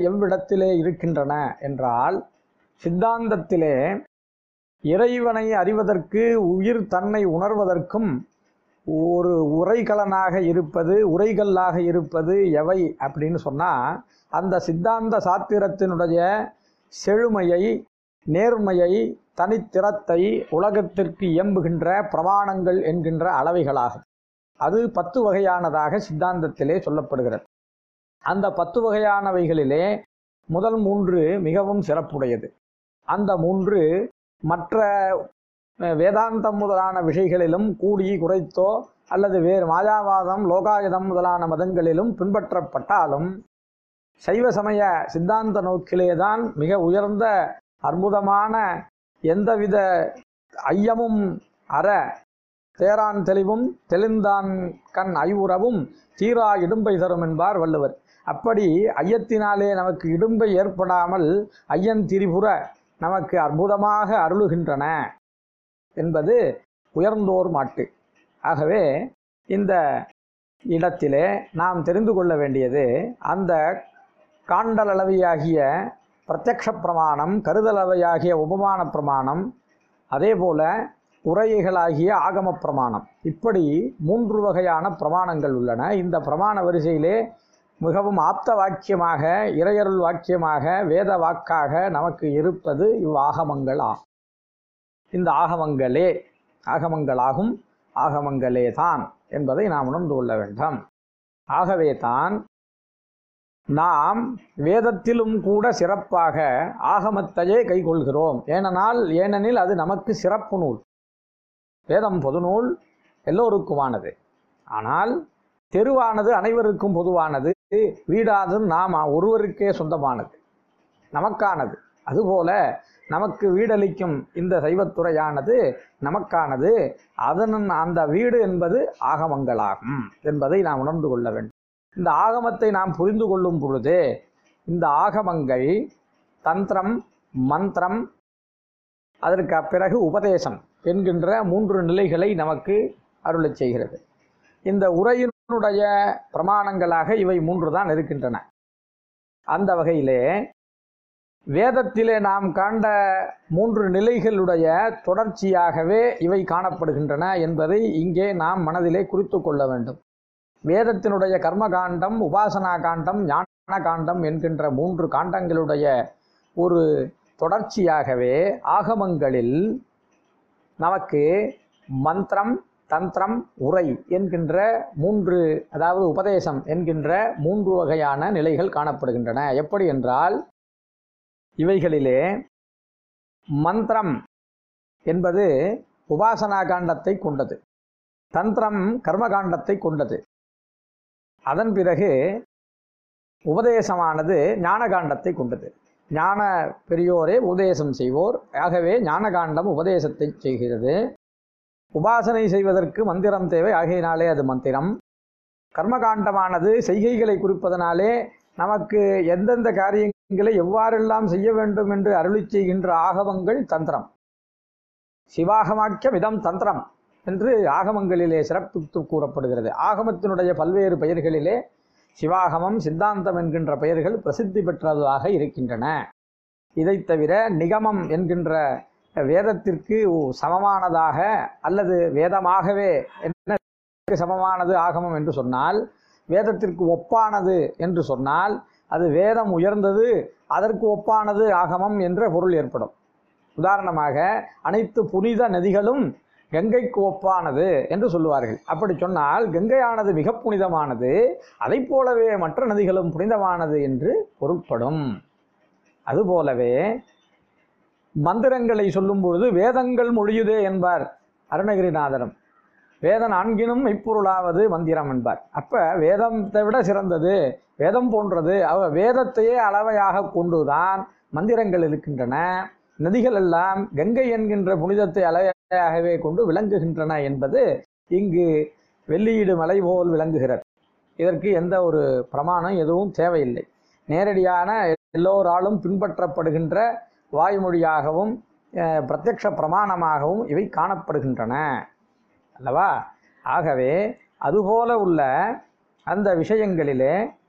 எவ்விடத்திலே இருக்கின்றன என்றால் சித்தாந்தத்திலே இறைவனை அறிவதற்கு உயிர் தன்னை உணர்வதற்கும் ஒரு உரைகலனாக இருப்பது உரைகல்லாக இருப்பது எவை அப்படின்னு சொன்னால் அந்த சித்தாந்த சாத்திரத்தினுடைய செழுமையை நேர்மையை தனித்திறத்தை உலகத்திற்கு இயம்புகின்ற பிரமாணங்கள் என்கின்ற அளவைகளாகும் அது பத்து வகையானதாக சித்தாந்தத்திலே சொல்லப்படுகிறது அந்த பத்து வகையானவைகளிலே முதல் மூன்று மிகவும் சிறப்புடையது அந்த மூன்று மற்ற அஹ், வேதாந்தம் முதலான விஷயங்களிலும் கூடி குறைத்தோ அல்லது வேறு மாயாவாதம் லோகாயுதம் முதலான மதங்களிலும் பின்பற்றப்பட்டாலும் சைவ சமய சித்தாந்த நோக்கிலேதான் மிக உயர்ந்த அற்புதமான எந்தவித ஐயமும் அற தேரான் தெளிவும் தெளிந்தான் கண் ஐவுறவும் தீரா இடும்பை தரும் என்பார் வள்ளுவர் அப்படி ஐயத்தினாலே நமக்கு இடும்பை ஏற்படாமல் ஐயன் திரிபுர நமக்கு அற்புதமாக அருளுகின்றன என்பது உயர்ந்தோர் மாட்டு ஆகவே இந்த இடத்திலே நாம் தெரிந்து கொள்ள வேண்டியது அந்த காண்டலளவியாகிய பிரத்யக்ஷ பிரமாணம் கருதளவையாகிய உபமான பிரமாணம் அதேபோல உரையைகளாகிய ஆகம பிரமாணம் இப்படி மூன்று வகையான பிரமாணங்கள் உள்ளன இந்த பிரமாண வரிசையிலே மிகவும் ஆப்த வாக்கியமாக இறையருள் வாக்கியமாக வேத வாக்காக நமக்கு இருப்பது இவ்வாகமங்கள் ஆகும் இந்த ஆகமங்களே ஆகமங்களாகும் ஆகமங்களே தான் என்பதை நாம் உணர்ந்து கொள்ள வேண்டும் ஆகவே தான் நாம் வேதத்திலும் கூட சிறப்பாக ஆகமத்தையே கைக்கொள்கிறோம் ஏனென்றால் ஏனெனில் அது நமக்கு சிறப்பு நூல் வேதம் பொதுநூல் எல்லோருக்குமானது ஆனால் தெருவானது அனைவருக்கும் பொதுவானது வீடானது நாம் ஒருவருக்கே சொந்தமானது நமக்கானது அதுபோல நமக்கு வீடளிக்கும் இந்த சைவத்துறையானது நமக்கானது அதன் அந்த வீடு என்பது ஆகமங்களாகும் என்பதை நாம் உணர்ந்து கொள்ள வேண்டும் இந்த ஆகமத்தை நாம் புரிந்து கொள்ளும் பொழுது இந்த ஆகமங்கள் தந்திரம் மந்திரம் அதற்கு பிறகு உபதேசம் என்கின்ற மூன்று நிலைகளை நமக்கு அருளச் செய்கிறது இந்த உரையினுடைய பிரமாணங்களாக இவை மூன்று தான் இருக்கின்றன அந்த வகையிலே வேதத்திலே நாம் காண்ட மூன்று நிலைகளுடைய தொடர்ச்சியாகவே இவை காணப்படுகின்றன என்பதை இங்கே நாம் மனதிலே குறித்து கொள்ள வேண்டும் வேதத்தினுடைய கர்மகாண்டம் உபாசனா காண்டம் ஞான காண்டம் என்கின்ற மூன்று காண்டங்களுடைய ஒரு தொடர்ச்சியாகவே ஆகமங்களில் நமக்கு மந்திரம் தந்திரம் உரை என்கின்ற மூன்று அதாவது உபதேசம் என்கின்ற மூன்று வகையான நிலைகள் காணப்படுகின்றன எப்படி என்றால் இவைகளிலே மந்திரம் என்பது உபாசனா காண்டத்தை கொண்டது தந்திரம் கர்மகாண்டத்தை கொண்டது அதன் பிறகு உபதேசமானது ஞானகாண்டத்தை கொண்டது ஞான பெரியோரே உபதேசம் செய்வோர் ஆகவே ஞானகாண்டம் உபதேசத்தை செய்கிறது உபாசனை செய்வதற்கு மந்திரம் தேவை ஆகையினாலே அது மந்திரம் கர்மகாண்டமானது செய்கைகளை குறிப்பதனாலே நமக்கு எந்தெந்த காரியங்களை எவ்வாறெல்லாம் செய்ய வேண்டும் என்று அருளி செய்கின்ற ஆகமங்கள் தந்திரம் சிவாகமாக்கியம் இதம் தந்திரம் என்று ஆகமங்களிலே சிறப்பித்து கூறப்படுகிறது ஆகமத்தினுடைய பல்வேறு பெயர்களிலே சிவாகமம் சித்தாந்தம் என்கின்ற பெயர்கள் பிரசித்தி பெற்றதாக இருக்கின்றன இதைத் தவிர நிகமம் என்கின்ற வேதத்திற்கு சமமானதாக அல்லது வேதமாகவே என்ன சமமானது ஆகமம் என்று சொன்னால் வேதத்திற்கு ஒப்பானது என்று சொன்னால் அது வேதம் உயர்ந்தது அதற்கு ஒப்பானது ஆகமம் என்ற பொருள் ஏற்படும் உதாரணமாக அனைத்து புனித நதிகளும் கங்கைக்கு ஒப்பானது என்று சொல்லுவார்கள் அப்படி சொன்னால் கங்கையானது மிக புனிதமானது அதைப் போலவே மற்ற நதிகளும் புனிதமானது என்று பொருட்படும் அதுபோலவே மந்திரங்களை சொல்லும் பொழுது வேதங்கள் மொழியுதே என்பார் அருணகிரிநாதரும் வேத நான்கினும் மெய்ப்பொருளாவது மந்திரம் என்பார் அப்ப வேதத்தை விட சிறந்தது வேதம் போன்றது அவ வேதத்தையே அளவையாக கொண்டுதான் மந்திரங்கள் இருக்கின்றன நதிகள் எல்லாம் கங்கை என்கின்ற புனிதத்தை அளவையாகவே கொண்டு விளங்குகின்றன என்பது இங்கு வெள்ளியீடு மலை போல் விளங்குகிறது இதற்கு எந்த ஒரு பிரமாணம் எதுவும் தேவையில்லை நேரடியான எல்லோராலும் பின்பற்றப்படுகின்ற வாய்மொழியாகவும் அஹ், பிரத்யக்ஷ பிரமாணமாகவும் இவை காணப்படுகின்றன அல்லவா ஆகவே அதுபோல உள்ள அந்த விஷயங்களிலே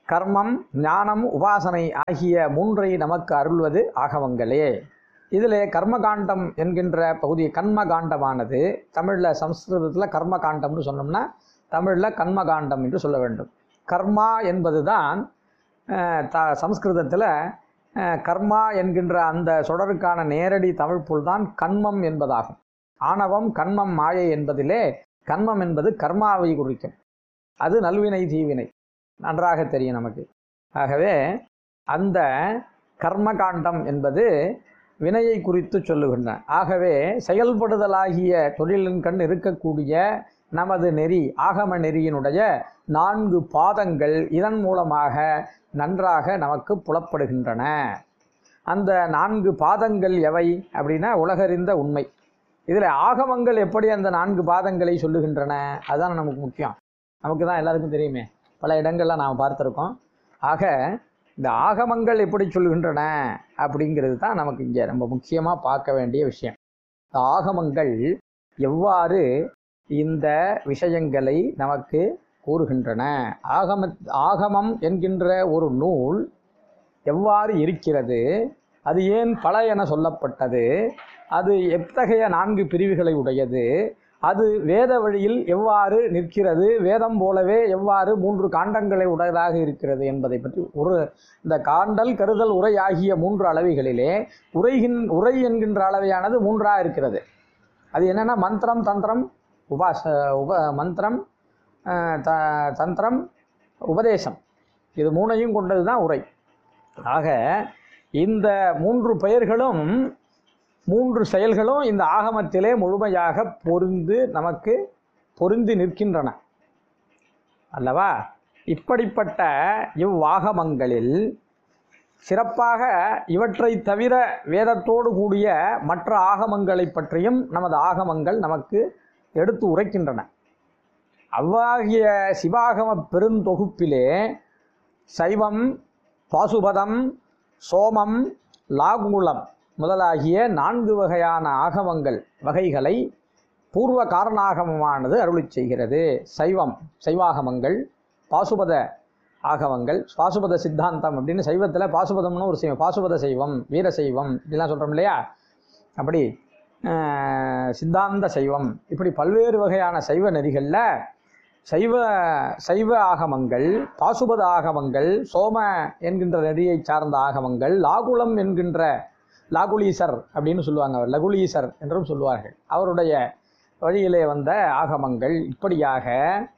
கர்மம் ஞானம் உபாசனை ஆகிய மூன்றை நமக்கு அருள்வது ஆகமங்களே இதிலே கர்மகாண்டம் என்கின்ற பகுதி கர்மகாண்டமானது தமிழில் சம்ஸ்கிருதத்தில் கர்மகாண்டம்னு சொன்னோம்னா தமிழில் கர்மகாண்டம் என்று சொல்ல வேண்டும் கர்மா என்பது தான் த சம்ஸ்கிருதத்தில் கர்மா என்கின்ற அந்த சொடருக்கான நேரடி தமிழ் பொருள் தான் கண்மம் என்பதாகும் ஆணவம் கண்மம் மாயை என்பதிலே கண்மம் என்பது கர்மாவை குறிக்கும் அது நல்வினை தீவினை நன்றாக தெரியும் நமக்கு ஆகவே அந்த கர்மகாண்டம் என்பது வினையை குறித்து சொல்லுகின்றன ஆகவே செயல்படுதலாகிய தொழிலின் கண் இருக்கக்கூடிய நமது நெறி ஆகம நெறியினுடைய நான்கு பாதங்கள் இதன் மூலமாக நன்றாக நமக்கு புலப்படுகின்றன அந்த நான்கு பாதங்கள் எவை அப்படின்னா உலகறிந்த உண்மை இதில் ஆகமங்கள் எப்படி அந்த நான்கு பாதங்களை சொல்லுகின்றன அதுதான் நமக்கு முக்கியம் நமக்கு தான் எல்லாருக்கும் தெரியுமே பல இடங்களில் நாம் பார்த்துருக்கோம் ஆக இந்த ஆகமங்கள் எப்படி சொல்கின்றன அப்படிங்கிறது தான் நமக்கு இங்கே ரொம்ப முக்கியமாக பார்க்க வேண்டிய விஷயம் இந்த ஆகமங்கள் எவ்வாறு இந்த விஷயங்களை நமக்கு கூறுகின்றன ஆகம ஆகமம் என்கின்ற ஒரு நூல் எவ்வாறு இருக்கிறது அது ஏன் பல என சொல்லப்பட்டது அது எத்தகைய நான்கு பிரிவுகளை உடையது அது வேத வழியில் எவ்வாறு நிற்கிறது வேதம் போலவே எவ்வாறு மூன்று காண்டங்களை உடையதாக இருக்கிறது என்பதை பற்றி ஒரு இந்த காண்டல் கருதல் உரை ஆகிய மூன்று அளவைகளிலே உரைகின் உரை என்கின்ற அளவையானது மூன்றாக இருக்கிறது அது என்னென்னா மந்திரம் தந்திரம் உபாச உப மந்திரம் அஹ், த தந்திரம் உபதேசம் இது மூணையும் கொண்டது தான் உரை ஆக இந்த மூன்று பெயர்களும் மூன்று செயல்களும் இந்த ஆகமத்திலே முழுமையாக பொருந்து நமக்கு பொருந்தி நிற்கின்றன அல்லவா இப்படிப்பட்ட இவ்வாகமங்களில் சிறப்பாக இவற்றை தவிர வேதத்தோடு கூடிய மற்ற ஆகமங்களை பற்றியும் நமது ஆகமங்கள் நமக்கு எடுத்து உரைக்கின்றன அவ்வாகிய சிவாகம பெருந்தொகுப்பிலே சைவம் பாசுபதம் சோமம் லாகுலம் முதலாகிய நான்கு வகையான ஆகமங்கள் வகைகளை பூர்வ காரணாகமமானது அருளிச் செய்கிறது சைவம் சைவாகமங்கள் பாசுபத ஆகமங்கள் பாசுபத சித்தாந்தம் அப்படின்னு சைவத்தில் பாசுபதம்னு ஒரு சைவம் பாசுபத சைவம் வீர சைவம் இப்படிலாம் சொல்கிறோம் இல்லையா அப்படி அஹ், சித்தாந்த சைவம் இப்படி பல்வேறு வகையான சைவ நெறிகளில் சைவ சைவ ஆகமங்கள் பாசுபத ஆகமங்கள் சோம என்கின்ற நெறியை சார்ந்த ஆகமங்கள் லாகுலம் என்கின்ற லாகுலீசர் அப்படின்னு சொல்லுவாங்க அவர் லகுலீசர் என்றும் சொல்லுவார்கள் அவருடைய வழியிலே வந்த ஆகமங்கள் இப்படியாக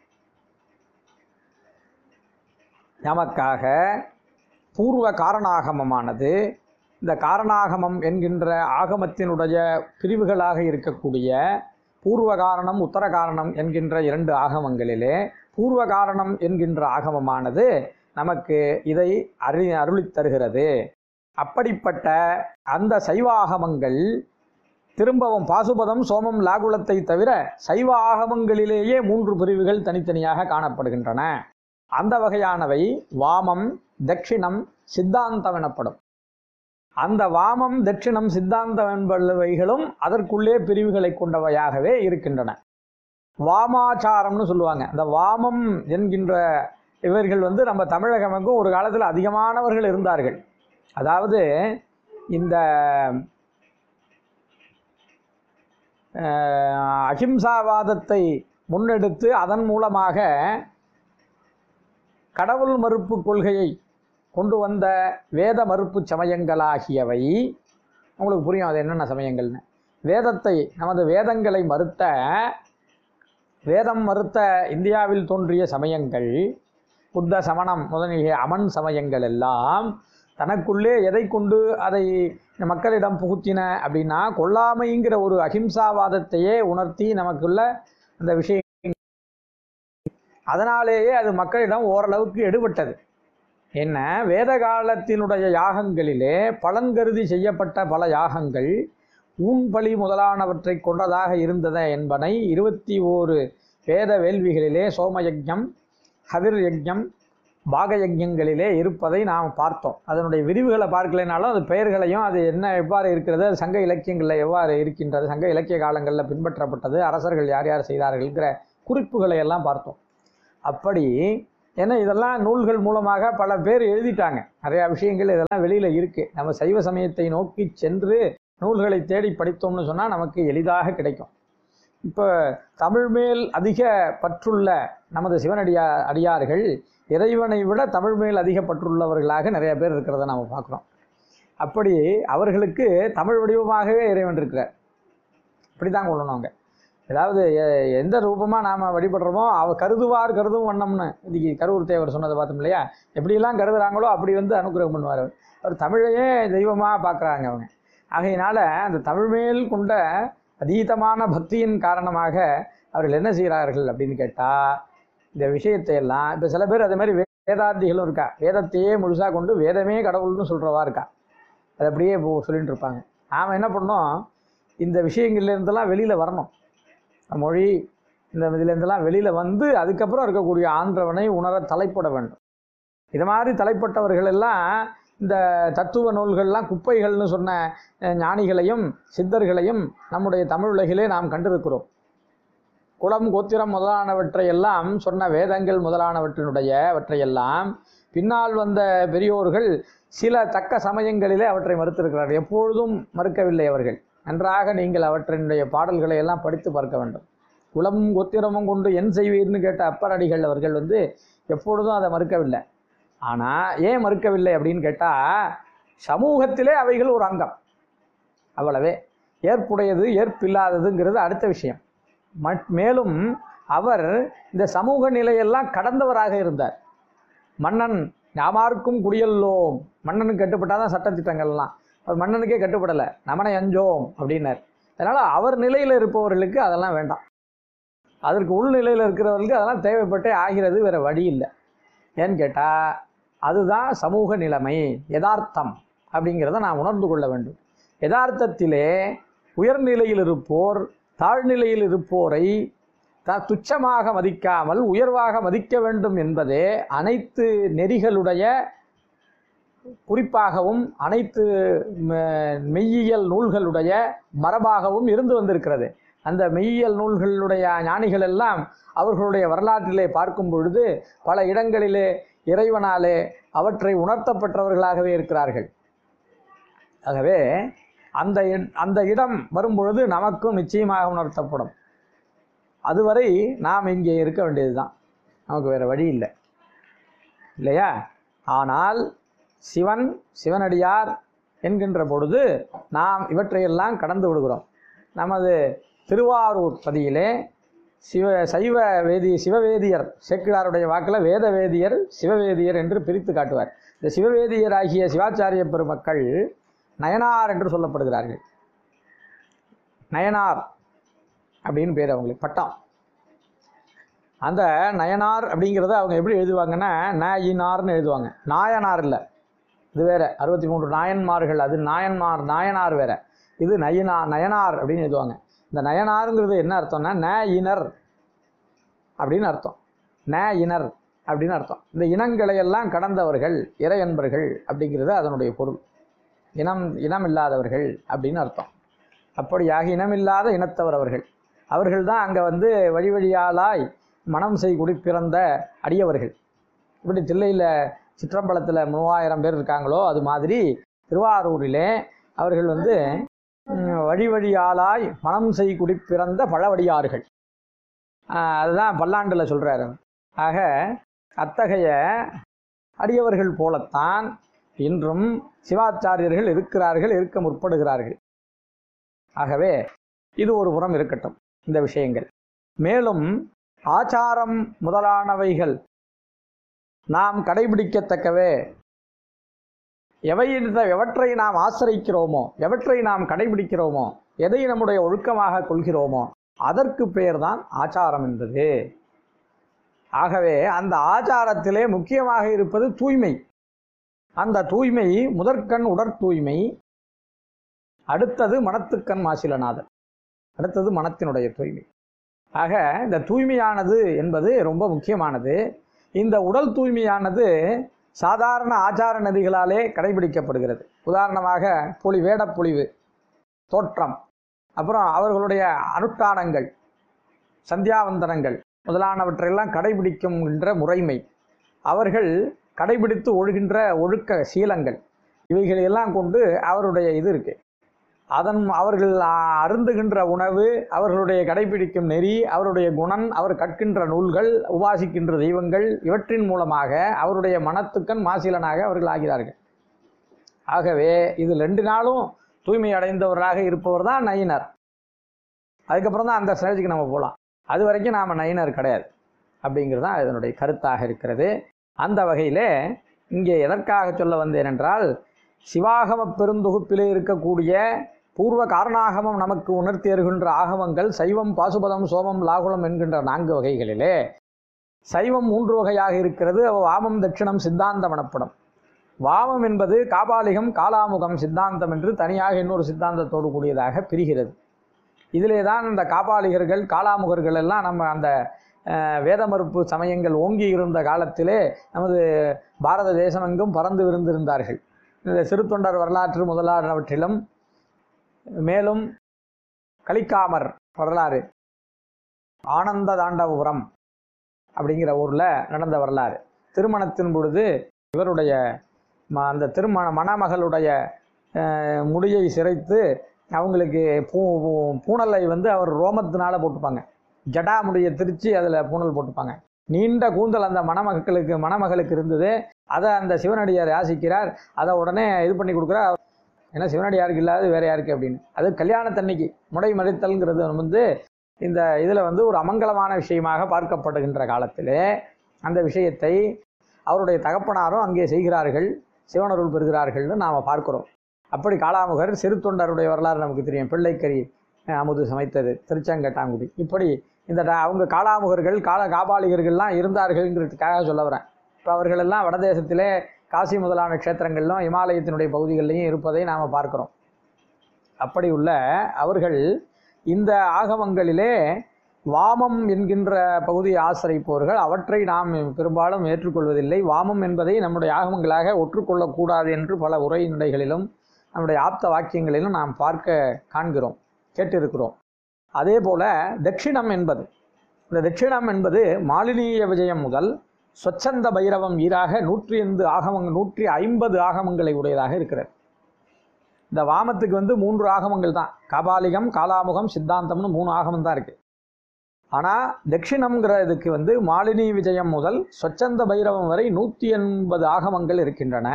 நமக்காக பூர்வ காரணாகமமானது இந்த காரணாகமம் என்கின்ற ஆகமத்தினுடைய பிரிவுகளாக இருக்கக்கூடிய பூர்வ காரணம் உத்தர காரணம் என்கின்ற இரண்டு ஆகமங்களிலே பூர்வ காரணம் என்கின்ற ஆகமமானது நமக்கு இதை அறி அருளித் தருகிறது அப்படிப்பட்ட அந்த சைவ ஆகமங்கள் திரும்பவும் பாசுபதம் சோமம் லாகுலத்தை தவிர சைவ ஆகமங்களிலேயே மூன்று பிரிவுகள் தனித்தனியாக காணப்படுகின்றன அந்த வகையானவை வாமம் தட்சிணம் சித்தாந்தம் எனப்படும் அந்த வாமம் தட்சிணம் சித்தாந்தம் என்பவைகளும் அதற்குள்ளே பிரிவுகளை கொண்டவையாகவே இருக்கின்றன வாமாச்சாரம்னு சொல்லுவாங்க அந்த வாமம் என்கின்ற இவர்கள் வந்து நம்ம தமிழகமெங்கும் ஒரு காலத்தில் அதிகமானவர்கள் இருந்தார்கள் அதாவது இந்த அஹ், அகிம்சாவாதத்தை முன்னெடுத்து அதன் மூலமாக கடவுள் மறுப்பு கொள்கையை கொண்டு வந்த வேத மறுப்பு சமயங்களாகியவை உங்களுக்கு புரியும் அது என்னென்ன சமயங்கள்னு வேதத்தை நமது வேதங்களை மறுத்த வேதம் மறுத்த இந்தியாவில் தோன்றிய சமயங்கள் புத்த சமணம் முதலிய அமன் சமயங்கள் எல்லாம் தனக்குள்ளே எதை கொண்டு அதை மக்களிடம் புகுத்தின அப்படின்னா கொல்லாமைங்கிற ஒரு அகிம்சாவாதத்தையே உணர்த்தி நமக்குள்ள அந்த விஷயம் அதனாலேயே அது மக்களிடம் ஓரளவுக்கு எடுபட்டது என்ன வேத காலத்தினுடைய யாகங்களிலே பலன் கருதி செய்யப்பட்ட பல யாகங்கள் ஊன்பலி முதலானவற்றை கொண்டதாக இருந்தன என்பனை இருபத்தி ஓரு வேத வேள்விகளிலே சோமயஜம் ஹவிர் யஜ்ஞம் பாக யஜ்ஞங்களிலே இருப்பதை நாம் பார்த்தோம் அதனுடைய விரிவுகளை பார்க்கலைனாலும் அது பெயர்களையும் அது என்ன எவ்வாறு இருக்கிறது அது சங்க இலக்கியங்களில் எவ்வாறு இருக்கின்றது சங்க இலக்கிய காலங்களில் பின்பற்றப்பட்டது அரசர்கள் யார் யார் செய்தார்கள்ங்கிற குறிப்புகளை எல்லாம் பார்த்தோம் அப்படி ஏன்னா இதெல்லாம் நூல்கள் மூலமாக பல பேர் எழுதிட்டாங்க நிறையா விஷயங்கள் இதெல்லாம் வெளியில் இருக்குது நம்ம சைவ சமயத்தை நோக்கி சென்று நூல்களை தேடி படித்தோம்னு சொன்னால் நமக்கு எளிதாக கிடைக்கும் இப்போ தமிழ் மேல் அதிக பற்றுள்ள நமது சிவனடியா அடியார்கள் இறைவனை விட தமிழ் மேல் அதிக பற்றுள்ளவர்களாக நிறைய பேர் இருக்கிறத நாம் பார்க்குறோம் அப்படி அவர்களுக்கு தமிழ் வடிவமாகவே இறைவன் இருக்கிறார் இப்படி தான் கொள்ளணும் அவங்க அதாவது எ- எந்த ரூபமாக நாம் வழிபடுறோமோ அவ கருதுவார் கருதும் வண்ணம்னு இன்னைக்கு கரூர் தேவர் சொன்னதை பார்த்தோம் இல்லையா எப்படியெல்லாம் கருதுறாங்களோ அப்படி வந்து அனுகிரகம் பண்ணுவார் அவர். அவர் தமிழையே தெய்வமாக பார்க்குறாங்க அவங்க ஆகையினால அந்த தமிழ் மேல் கொண்ட அதீதமான பக்தியின் காரணமாக அவர்கள் என்ன செய்கிறார்கள் அப்படின்னு கேட்டால் இந்த விஷயத்தை எல்லாம் இப்போ சில பேர் அதே மாதிரி வேதாந்திகளும் இருக்கா வேதத்தையே முழுசாக கொண்டு வேதமே கடவுள்னு சொல்கிறவா இருக்கா அது அப்படியே இப்போ சொல்லிட்டு இருப்பாங்க நாம் என்ன பண்ணோம் இந்த விஷயங்கள்ல இருந்தெல்லாம் வெளியில் வரணும் மொழி இந்த இதுலேருந்தெல்லாம் வெளியில் வந்து அதுக்கப்புறம் இருக்கக்கூடிய ஆந்திரவனை உணர தலைப்பட வேண்டும் இது மாதிரி தலைப்பட்டவர்கள் எல்லாம் இந்த தத்துவ நூல்கள்லாம் குப்பைகள்னு சொன்ன அஹ், ஞானிகளையும் சித்தர்களையும் நம்முடைய தமிழ் உலகிலே நாம் கண்டிருக்கிறோம் குலம் கோத்திரம் முதலானவற்றையெல்லாம் சொன்ன வேதங்கள் முதலானவற்றினுடையவற்றையெல்லாம் பின்னால் வந்த பெரியோர்கள் சில தக்க சமயங்களிலே அவற்றை மறுத்திருக்கிறார்கள் எப்பொழுதும் மறுக்கவில்லை அவர்கள் நன்றாக நீங்கள் அவற்றினுடைய பாடல்களை எல்லாம் படித்து பார்க்க வேண்டும் குலமும் கோத்திரமும் கொண்டு என் செய்வீர்னு கேட்ட அப்பரடிகள் அவர்கள் வந்து எப்பொழுதும் அதை மறுக்கவில்லை ஆனால் ஏன் மறுக்கவில்லை அப்படின்னு கேட்டால் சமூகத்திலே அவைகள் ஒரு அங்கம் அவ்வளவே ஏற்புடையது ஏற்பில்லாததுங்கிறது அடுத்த விஷயம் மட் மேலும் அவர் இந்த சமூக நிலையெல்லாம் கடந்தவராக இருந்தார் மன்னன் யாமாருக்கும் குடியல்லோம் மன்னனுக்கு கட்டுப்பட்டாதான் சட்டத்திட்டங்கள்லாம் அவர் மன்னனுக்கே கட்டுப்படலை நமனை அஞ்சோம் அப்படின்னார் அதனால் அவர் நிலையில் இருப்பவர்களுக்கு அதெல்லாம் வேண்டாம் அதற்கு உள்நிலையில் இருக்கிறவர்களுக்கு அதெல்லாம் தேவைப்பட்டே ஆகிறது வேறு வழி இல்லை ஏன்னு கேட்டால் அதுதான் சமூக நிலைமை யதார்த்தம் அப்படிங்கிறத நான் உணர்ந்து கொள்ள வேண்டும் யதார்த்தத்திலே உயர்நிலையில் இருப்போர் தாழ்நிலையில் இருப்போரை த துச்சமாக மதிக்காமல் உயர்வாக மதிக்க வேண்டும் என்பதே அனைத்து நெறிகளுடைய குறிப்பாகவும் அனைத்து ம- மெய்யியல் நூல்களுடைய மரபாகவும் இருந்து வந்திருக்கிறது அந்த மெய்யியல் நூல்களுடைய ஞானிகள் எல்லாம் அவர்களுடைய வரலாற்றிலே பார்க்கும் பொழுது பல இடங்களிலே இறைவனாலே அவற்றை உணர்த்தப்பட்டவர்களாகவே இருக்கிறார்கள் ஆகவே அந்த இட- அந்த இடம் வரும்பொழுது நமக்கும் நிச்சயமாக உணர்த்தப்படும் அதுவரை நாம் இங்கே இருக்க வேண்டியதுதான் நமக்கு வேறு வழி இல்லை இல்லையா ஆனால் சிவன் சிவனடியார் என்கின்ற பொழுது நாம் இவற்றையெல்லாம் கடந்து விடுகிறோம் நமது திருவாரூர் பதியிலே சிவ சைவ வேதி சிவவேதியர் சேக்கிழாருடைய வாக்கில் வேத வேதியர் சிவவேதியர் என்று பிரித்து காட்டுவார் இந்த சிவவேதியராகிய சிவாச்சாரிய பெருமக்கள் நயனார் என்று சொல்லப்படுகிறார்கள் நயனார் அப்படின்னு பேர் அவங்களுக்கு பட்டம் அந்த நயனார் அப்படிங்கிறத அவங்க எப்படி எழுதுவாங்கன்னா நாயினார்னு எழுதுவாங்க நாயனார் இல்லை இது வேற அறுபத்தி மூன்று நாயன்மார்கள் அது நாயன்மார் நாயனார் வேற இது நயினா நயனார் அப்படின்னு எழுதுவாங்க இந்த நயனாருங்கிறது என்ன அர்த்தம்னா ந இனர் அப்படின்னு அர்த்தம் ந இனர் அப்படின்னு அர்த்தம் இந்த இனங்களை எல்லாம் கடந்தவர்கள் இறையன்பர்கள் அப்படிங்கிறது அதனுடைய பொருள் இனம் இனம் இல்லாதவர்கள் அப்படின்னு அர்த்தம் அப்படியாக இனமில்லாத இனத்தவர் அவர்கள் அவர்கள் தான் அங்கே வந்து வழி வழியாலாய் மனம் செய் குடி பிறந்த அடியவர்கள் இப்படி தில்லையில் சிற்றம்பலத்தில் மூவாயிரம் பேர் இருக்காங்களோ அது மாதிரி திருவாரூரிலே அவர்கள் வந்து ம், வழி வழியாலாய் மனம் செய் குடி பிறந்த பழவடியார்கள் ஆஹ் அதுதான் பல்லாண்டில் சொல்கிறாரு ஆக அத்தகைய அடியவர்கள் போலத்தான் இன்றும் சிவாச்சாரியர்கள் இருக்கிறார்கள் இருக்க முற்படுகிறார்கள் ஆகவே இது ஒரு புறம் இருக்கட்டும் இந்த விஷயங்கள் மேலும் ஆச்சாரம் முதலானவைகள் நாம் கடைபிடிக்கத்தக்கவே எவை எவற்றை நாம் ஆசிரிக்கிறோமோ எவற்றை நாம் கடைபிடிக்கிறோமோ எதை நம்முடைய ஒழுக்கமாக கொள்கிறோமோ அதற்கு பெயர்தான் ஆச்சாரம் என்பது ஆகவே அந்த ஆச்சாரத்திலே முக்கியமாக இருப்பது தூய்மை அந்த தூய்மை முதற்கண் உடற் தூய்மை அடுத்தது மனத்துக்கண் மாசிலநாதர் அடுத்தது மனத்தினுடைய தூய்மை ஆக இந்த தூய்மையானது என்பது ரொம்ப முக்கியமானது இந்த உடல் தூய்மையானது சாதாரண ஆச்சார நதிகளாலே கடைபிடிக்கப்படுகிறது உதாரணமாக பொலி வேடப்பொழிவு தோற்றம் அப்புறம் அவர்களுடைய அனுஷ்டானங்கள் சந்தியாவந்தனங்கள் முதலானவற்றையெல்லாம் கடைபிடிக்கின்ற முறைமை அவர்கள் கடைபிடித்து ஒழுகின்ற ஒழுக்க சீலங்கள் இவைகளை எல்லாம் கொண்டு அவருடைய இது இருக்கு அதன் அவர்கள் ஆ- அருந்துகின்ற உணவு அவர்களுடைய கடைபிடிக்கும் நெறி அவருடைய குணம் அவர் கற்கின்ற நூல்கள் உபாசிக்கின்ற தெய்வங்கள் இவற்றின் மூலமாக அவருடைய மனத்துக்கண் மாசிலனாக அவர்கள் ஆகிறார்கள் ஆகவே இது ரெண்டு நாளும் தூய்மை அடைந்தவராக இருப்பவர் தான் நயினர் அதுக்கப்புறம் தான் அந்த ஸ்டேஜுக்கு நம்ம போகலாம் அது வரைக்கும் நாம் நயினர் கிடையாது அப்படிங்கிறது தான் இதனுடைய கருத்தாக இருக்கிறது அந்த வகையிலே இங்கே எதற்காக சொல்ல வந்தேன் என்றால் சிவாகம பெருந்தொகுப்பிலே இருக்கக்கூடிய பூர்வ காரணாகமம் நமக்கு உணர்த்தி வருகின்ற ஆகமங்கள் சைவம் பாசுபதம் சோமம் லாகுலம் என்கின்ற நான்கு வகைகளிலே சைவம் மூன்று வகையாக இருக்கிறது அவ வாமம் தட்சிணம் சித்தாந்தம் எனப்படும் வாமம் என்பது காபாலிகம் காலாமுகம் சித்தாந்தம் என்று தனியாக இன்னொரு சித்தாந்தத்தோடு கூடியதாக பிரிகிறது இதிலே தான் இந்த காபாலிகர்கள் காலாமுகர்கள் எல்லாம் நம்ம அந்த அஹ், வேத மறுப்பு சமயங்கள் ஓங்கி இருந்த காலத்திலே நமது பாரத தேசமெங்கும் பறந்து விருந்திருந்தார்கள் இந்த சிறுத்தொண்டர் வரலாற்று முதலானவற்றிலும் மேலும் கலிக்காமர் வரலாறு ஆனந்த தாண்டவபுரம் அப்படிங்கிற ஊரில் நடந்த வரலாறு திருமணத்தின் பொழுது இவருடைய ம- அந்த திருமண மணமகளுடைய அஹ், முடியை சிரைத்து அவங்களுக்கு பூ பூ- பூணலை வந்து அவர் ரோமத்தினால போட்டுப்பாங்க ஜடா முடியை திரிச்சு அதில் பூணல் போட்டுப்பாங்க நீண்ட கூந்தல் அந்த மணமகளுக்கு மணமகளுக்கு இருந்தது அதை அந்த சிவனடியார் யாசிக்கிறார் அதை உடனே இது பண்ணி கொடுக்குறார் ஏன்னா சிவனடியாருக்கு இல்லாத வேற யாருக்கு அப்படின்னு அது கல்யாணத்தன்னைக்கு முடை மறைத்தல்ங்கிறது வந்து இந்த இதில் வந்து ஒரு அமங்கலமான விஷயமாக பார்க்கப்படுகின்ற காலத்திலே அந்த விஷயத்தை அவருடைய தகப்பனாரும் அங்கே செய்கிறார்கள் சிவனருள் பெறுகிறார்கள்னு நாம் பார்க்கிறோம் அப்படி காளாமுகர் சிறு தொண்டருடைய வரலாறு நமக்கு தெரியும் பிள்ளைக்கறி அஹ், அமுது சமைத்தது திருச்செங்கட்டாங்குடி இப்படி இந்த ட- அவங்க காளாமுகர்கள் கால காபாலிகர்கள்லாம் இருந்தார்கள்ங்கிறதுக்காக சொல்ல வரேன் இப்போ அவர்களெல்லாம் வடதேசத்திலே காசி முதலான க்ஷேத்திரங்களிலும் இமாலயத்தினுடைய பகுதிகளிலையும் இருப்பதை நாம் பார்க்கிறோம் அப்படி உள்ள அவர்கள் இந்த ஆகமங்களிலே வாமம் என்கின்ற பகுதியை ஆசிரிப்பவர்கள் அவற்றை நாம் பெரும்பாலும் ஏற்றுக்கொள்வதில்லை வாமம் என்பதை நம்முடைய ஆகமங்களாக ஒற்றுக்கொள்ளக்கூடாது என்று பல உரைநடைகளிலும் நம்முடைய ஆப்த வாக்கியங்களிலும் நாம் பார்க்க காண்கிறோம் கேட்டிருக்கிறோம் அதே போல தட்சிணம் என்பது இந்த தட்சிணம் என்பது மாலினீய விஜயம் முதல் ஸ்வச்சந்த பைரவம் ஈராக நூற்றி ஐந்து ஆகமங்கள் நூற்றி ஐம்பது ஆகமங்களை உடையதாக இருக்கிறது இந்த வாமத்துக்கு வந்து மூன்று ஆகமங்கள் தான் காபாலிகம் காலாமுகம் சித்தாந்தம்னு மூணு ஆகமம் தான் இருக்கு ஆனால் தட்சிணம்ங்கிற இதுக்கு வந்து மாலினி விஜயம் முதல் ஸ்வச்சந்த பைரவம் வரை நூற்றி எண்பது ஆகமங்கள் இருக்கின்றன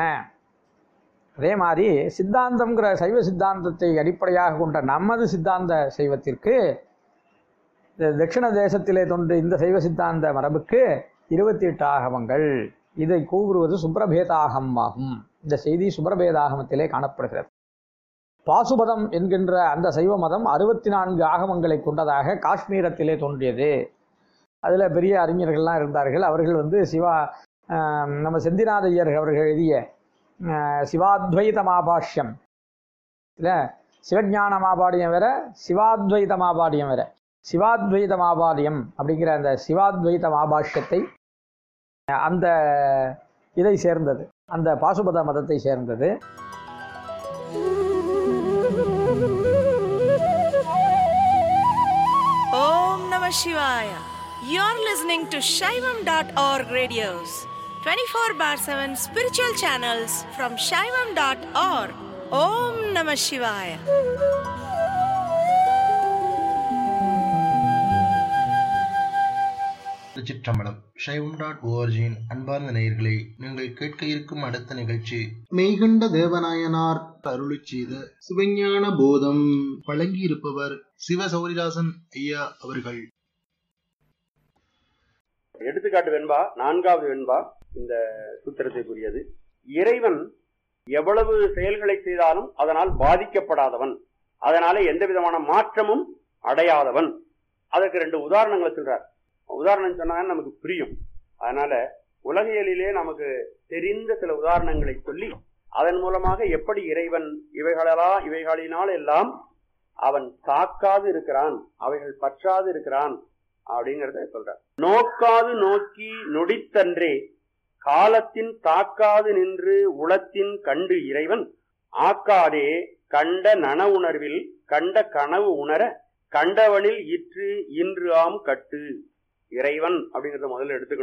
அதே மாதிரி சித்தாந்தம்ங்கிற சைவ சித்தாந்தத்தை அடிப்படையாக கொண்ட நமது சித்தாந்த சைவத்திற்கு இந்த தட்சிண தேசத்திலே தோன்று இந்த சைவ சித்தாந்த மரபுக்கு இருபத்தி எட்டு ஆகமங்கள் இதை கூறுவது சுப்ரபேதாகம் ஆகும் இந்த செய்தி சுப்ரபேதாகமத்திலே காணப்படுகிறது பாசுபதம் என்கின்ற அந்த சைவ மதம் அறுபத்தி நான்கு ஆகமங்களை கொண்டதாக காஷ்மீரத்திலே தோன்றியது அதில் பெரிய அறிஞர்கள்லாம் இருந்தார்கள் அவர்கள் வந்து சிவா ஆஹ், நம்ம செந்திநாத ஐயர் அவர்கள் எழுதிய ஆஹ், சிவாத்வைத மாபாஷ்யம் இல்லை சிவஞான மாபாடியம் வேற சிவாத்வைத மாபாடியம் வேற சிவாத்வைத மாபாடியம் அப்படிங்கிற அந்த சிவாத்வைத மாபாஷ்யத்தை அந்த இதை சேர்ந்தது அந்த பாசுபத மதத்தை சேர்ந்தது Om Namah Shivaya. You're listening to Shaivam.org radios, 24 bar 7 spiritual channels from Shaivam.org. Om Namah Shivaya. திருச்சிற்றம்பலம் சைவம் டாட் ஓஆர்ஜியின் அன்பார்ந்த நேயர்களே நீங்கள் கேட்க இருக்கும் அடுத்த நிகழ்ச்சி மெய்கண்ட தேவநாயனார் அருளிச் செய்த சிவஞான போதம் வழங்கியிருப்பவர் சிவ சௌரிதாசன் ஐயா அவர்கள் எடுத்துக்காட்டு வெண்பா நான்காவது வெண்பா இந்த சூத்திரத்திற்குரியது இறைவன் எவ்வளவு செயல்களை செய்தாலும் அதனால் பாதிக்கப்படாதவன் அதனால எந்த விதமான மாற்றமும் அடையாதவன் அதற்கு ரெண்டு உதாரணங்களை சொல்றார் உதாரணம் சொன்னா நமக்கு புரியும் அதனால உலகியலிலே நமக்கு தெரிந்த சில உதாரணங்களை சொல்லி அதன் மூலமாக எப்படி இறைவன் இவைகளா இவைகளினால் எல்லாம் அவன் தாக்காது இருக்கிறான் அவைகள் பற்றாது இருக்கிறான் அப்படிங்கறத சொல்றார் நோக்காது நோக்கி நொடித்தன்றே காலத்தின் தாக்காது நின்று உளத்தின் கண்டு இறைவன் ஆக்காதே கண்ட நன உணர்வில் கண்ட கனவு உணர கண்டவனில் இற்று இன்று ஆம் கட்டு இறைவன் அப்படிங்கறத முதல்ல எடுத்துக்கணும்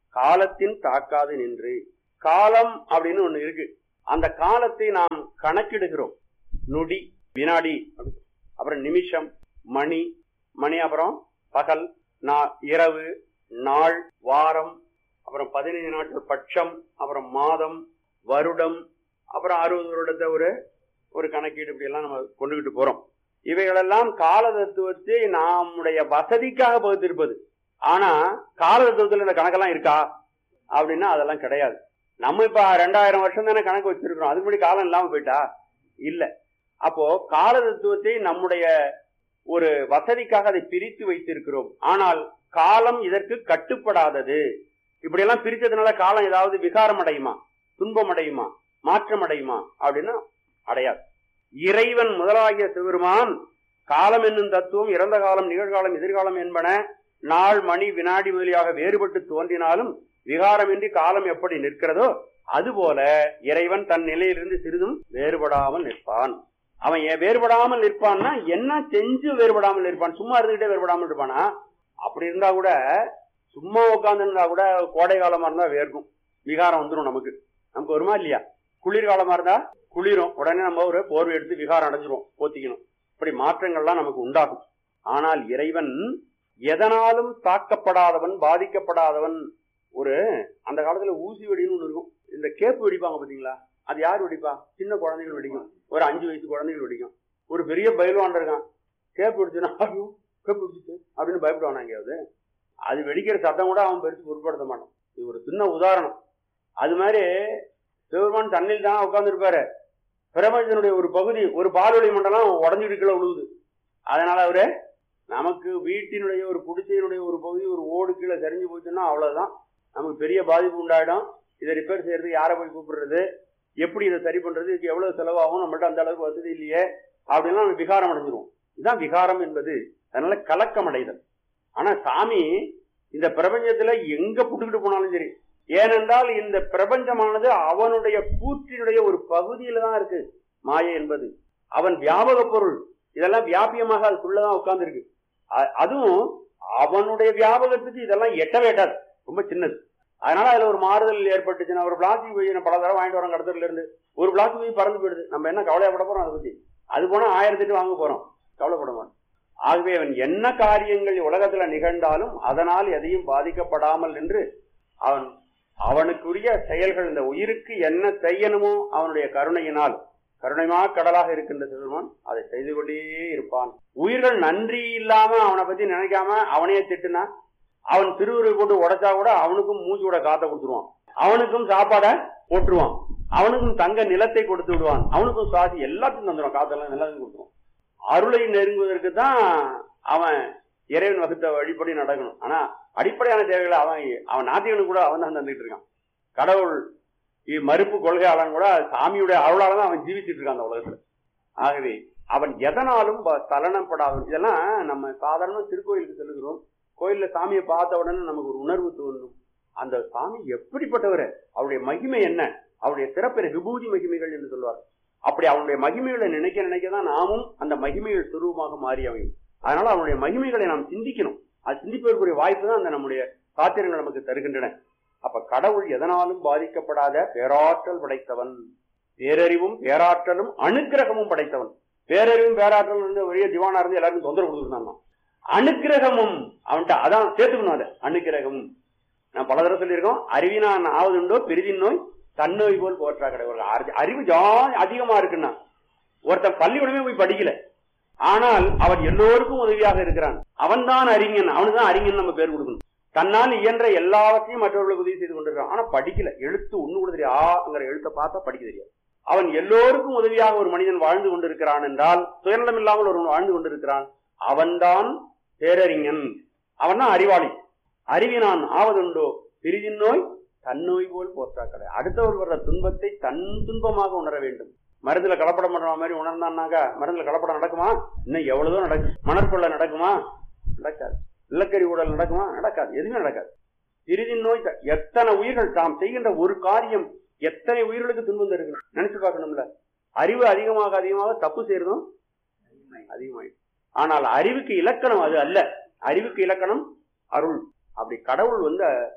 காலத்தின் தாக்காது நின்று காலம் அப்படின்னு ஒண்ணு இருக்கு அந்த காலத்தை நாம் கணக்கிடுகிறோம் நொடி வினாடி அப்புறம் நிமிஷம் மணி மணி அப்புறம் பகல் நா- இரவு நாள் வாரம் அப்புறம் பதினைந்து நாட்கள் பட்சம் அப்புறம் மாதம் வருடம் அப்புறம் அறுபது வருடத்தை ஒரு ஒரு கணக்கீடு இப்படி எல்லாம் நம்ம கொண்டுகிட்டு போறோம் இவைகளெல்லாம் கால தத்துவத்தை நம்முடைய வசதிக்காக பகுத்திருப்பது ஆனா கால தத்துவத்தில் இந்த கணக்கெல்லாம் இருக்கா அப்படின்னா அதெல்லாம் கிடையாது நம்ம இப்ப ரெண்டாயிரம் வருஷம் தானே கணக்கு வச்சிருக்கிறோம் அதுக்கு முன்னாடி காலம் இல்லாம போயிட்டா இல்ல அப்போ கால தத்துவத்தை நம்முடைய ஒரு வசதிக்காக அதை பிரித்து வைத்திருக்கிறோம் ஆனால் காலம் இதற்கு கட்டுப்படாதது இப்படி எல்லாம் பிரித்ததுனால காலம் ஏதாவது விகாரம் அடையுமா துன்பம் அடையுமா மாற்றம் அடையுமா அப்படின்னா அடையாது இறைவன் முதலாகிய சிவருமான் காலம் என்னும் தத்துவம் இறந்த காலம் நிகழ்காலம் எதிர்காலம் என்பன நாள் மணி வினாடி முதலியாக வேறுபட்டு தோன்றினாலும் விகாரமின்றி காலம் எப்படி நிற்கிறதோ அதுபோல இறைவன் தன் நிலையிலிருந்து சிறிதும் வேறுபடாமல் நிற்பான் அவன் ஏன் வேறுபடாமல் நிற்பான்னா என்ன செஞ்சு வேறுபடாமல் நிற்பான் சும்மா இருந்துகிட்டே வேறுபடாமல் இருப்பானா அப்படி இருந்தா கூட சும்மா உட்கார்ந்து இருந்தா கூட கோடை காலமா இருந்தா வேர்க்கும் விகாரம் வந்துடும் நமக்கு நமக்கு வருமா இல்லையா குளிர்காலமா இருந்தா குளிரும் உடனே நம்ம ஒரு போர்வை எடுத்து விகாரம் அடைஞ்சிரும் போத்திக்கணும் இப்படி மாற்றங்கள்லாம் நமக்கு உண்டாகும் ஆனால் இறைவன் எதனாலும் தாக்கப்படாதவன் பாதிக்கப்படாதவன் ஒரு அந்த காலத்துல ஊசி வெடின்னு ஒண்ணு இருக்கும் இந்த கேப்பு வெடிப்பாங்க பாத்தீங்களா அது யார் வெடிப்பா சின்ன குழந்தைகள் வெடிக்கும் ஒரு அஞ்சு வயசு குழந்தைகள் வெடிக்கும் ஒரு பெரிய பயில்வான் இருக்கான் கேப்பு வெடிச்சுன்னா ஐயோ கேப்பு வெடிச்சுட்டு அப்படின்னு பயப்படுவானா எங்கேயாவது அது வெடிக்கிற சத்தம் கூட அவன் பெருசு பொருட்படுத்த மாட்டான் இது ஒரு சின்ன உதாரணம் அது மாதிரி சிவபெருமான் தண்ணில் தான் உட்கார்ந்துருப்பாரு பிரபஞ்சனுடைய ஒரு பகுதி ஒரு பால்வழி மண்டலம் உடஞ்சிட்டு கீழே விழுகுது அதனால அவரு நமக்கு வீட்டினுடைய ஒரு குடிசையினுடைய ஒரு பகுதி ஒரு ஓடு கீழே சரிஞ்சு போச்சுன்னா அவ்வளவுதான் நமக்கு பெரிய பாதிப்பு உண்டாயிடும் இதை ரிப்பேர் செய்யறதுக்கு யாரை போய் கூப்பிடுறது எப்படி இதை சரி பண்றது இதுக்கு எவ்வளவு செலவாகும் நம்மள்ட்ட அந்த அளவுக்கு வசதி இல்லையே அப்படின்னா நம்ம விகாரம் அடைஞ்சிருவோம் இதுதான் விகாரம் என்பது அதனால கலக்கம் அடைதல் ஆனா சாமி இந்த பிரபஞ்சத்துல எங்க புட்டுக்கிட்டு போனாலும் சரி ஏனென்றால் இந்த பிரபஞ்சமானது அவனுடைய கூற்றினுடைய ஒரு பகுதியில தான் இருக்கு மாயை என்பது அவன் வியாபக பொருள் இதெல்லாம் வியாபியமாக அதுக்குள்ளதான் உட்கார்ந்து இருக்கு அதுவும் அவனுடைய வியாபகத்துக்கு இதெல்லாம் எட்டவே எட்டாது ரொம்ப சின்னது அதனால அதுல ஒரு மாறுதல் ஏற்பட்டுச்சுன்னா ஒரு பிளாஸ்டிக் போய் பல தடவை வாங்கிட்டு வரோம் கடத்தல இருந்து ஒரு பிளாஸ்டிக் போய் பறந்து போயிடுது நம்ம என்ன கவலைப்பட போறோம் அதை பத்தி அது போனா ஆயிரத்தி எட்டு வாங்க போறோம் கவலைப்பட மாட்டோம் ஆகவே அவன் என்ன காரியங்கள் உலகத்துல நிகழ்ந்தாலும் அதனால் எதையும் பாதிக்கப்படாமல் என்று அவன் அவனுக்குரிய செயல்கள் இந்த உயிருக்கு என்ன செய்யணுமோ அவனுடைய கருணையினால் கருணைமா கடலாக இருக்கின்ற சிவருமான் அதை செய்து கொண்டே இருப்பான் உயிர்கள் நன்றி இல்லாம அவனை பத்தி நினைக்காம அவனையே திட்டுனா அவன் திருவுருவை போட்டு உடைச்சா கூட அவனுக்கும் மூச்சு கூட காத்த கொடுத்துருவான் அவனுக்கும் சாப்பாட போட்டுருவான் அவனுக்கும் தங்க நிலத்தை கொடுத்து விடுவான் அவனுக்கும் சுவாசி எல்லாத்தையும் தந்துடுவான் காத்தெல்லாம் எல்லாத்தையும் கொடுத்துருவான் அருளை நெருங்குவதற்கு தான் அவன் இறைவன் வகுத்த வழிபடி நடக்கணும் ஆனா அடிப்படையான தேவைகளை அவன் அவன் நாத்திகனுக்கு கூட அவன் தான் தந்துட்டு இருக்கான் கடவுள் மறுப்பு கொள்கையாளன் கூட சாமியுடைய அருளால தான் அவன் ஜீவிச்சுட்டு இருக்கான் அந்த உலகத்துல ஆகவே அவன் எதனாலும் தலனப்படாதவன் இதெல்லாம் நம்ம சாதாரண திருக்கோயிலுக்கு செல்லுகிறோம் கோயில்ல சாமியை பார்த்த உடனே நமக்கு ஒரு உணர்வு தோன்றும் அந்த சாமி எப்படிப்பட்டவர் அவருடைய மகிமை என்ன அவருடைய சிறப்பிற விபூதி மகிமைகள் என்று சொல்வார் அப்படி அவனுடைய மகிமைகளை நினைக்க நினைக்க தான் நாமும் அந்த மகிமைகள் சுரூபமாக மாறி அமையும் அதனால அவனுடைய மகிமைகளை நாம் சிந்திக்கணும் அது சிந்திப்பதற்குரிய வாய்ப்பு தான் அந்த நம்முடைய சாத்திரங்கள் நமக்கு தருகின்றன அப்ப கடவுள் எதனாலும் பாதிக்கப்படாத பேராற்றல் படைத்தவன் பேரறிவும் பேராற்றலும் அனுக்கிரகமும் படைத்தவன் பேரறிவும் பேராற்றலும் இருந்து ஒரே திவானா இருந்து எல்லாருக்கும் தொந்தரவு கொடுத்துருந்தான் அனுக்கிரகமும் அவன்கிட்ட அதான் சேர்த்துக்கணும் அதை அனுக்கிரகமும் நான் பல தடவை சொல்லியிருக்கோம் அறிவினான் ஆவதுண்டோ பெரிதின் நோய் தன்னோய் போல் போற்றா கிடையாது அறிவு ஜா அதிகமா இருக்குன்னா ஒருத்தன் பள்ளிக்கூடமே போய் படிக்கல ஆனால் அவன் எல்லோருக்கும் உதவியாக இருக்கிறான் அவன் தான் அறிஞன் அவனுக்கு தான் அறிஞன் நம்ம பேர் கொடுக்கணும் தன்னால் இயன்ற எல்லாவற்றையும் மற்றவர்களுக்கு உதவி செய்து கொண்டிருக்கான் ஆனா படிக்கல எழுத்து ஒண்ணு கூட தெரியும் ஆங்கிற எழுத்தை பார்த்தா படிக்க தெரியாது அவன் எல்லோருக்கும் உதவியாக ஒரு மனிதன் வாழ்ந்து கொண்டிருக்கிறான் என்றால் சுயநலம் இல்லாமல் ஒருவன் வாழ்ந்து கொண்டிருக்கிறான் அவன்தான் பேரறிஞன் அவன் தான் அறிவாளி அறிவினான் ஆவதுண்டோ பிரிதின் நோய் தன்னோய் போல் போற்றா கடை அடுத்தவர் வர்ற துன்பத்தை தன் துன்பமாக உணர வேண்டும் மருந்துல கலப்படம் பண்ற மாதிரி உணர்ந்தான்னாக்கா மருந்துல கலப்படம் நடக்குமா இன்னும் எவ்வளவுதான் நடக்கும் மணற்கொள்ள நடக்குமா நடக்காது நிலக்கரி ஊழல் நடக்குமா நடக்காது எதுவுமே நடக்காது பிரிதின் நோய் எத்தனை உயிர்கள் தாம் செய்கின்ற ஒரு காரியம் எத்தனை உயிர்களுக்கு துன்பம் தருகிறது நினைச்சு பார்க்கணும்ல அறிவு அதிகமாக அதிகமாக தப்பு செய்யறதும் அதிகமாயிடும் ஆனால் அறிவுக்கு இலக்கணம் அது அல்ல அறிவுக்கு இலக்கணம் அருள் அப்படி கடவுள் வந்து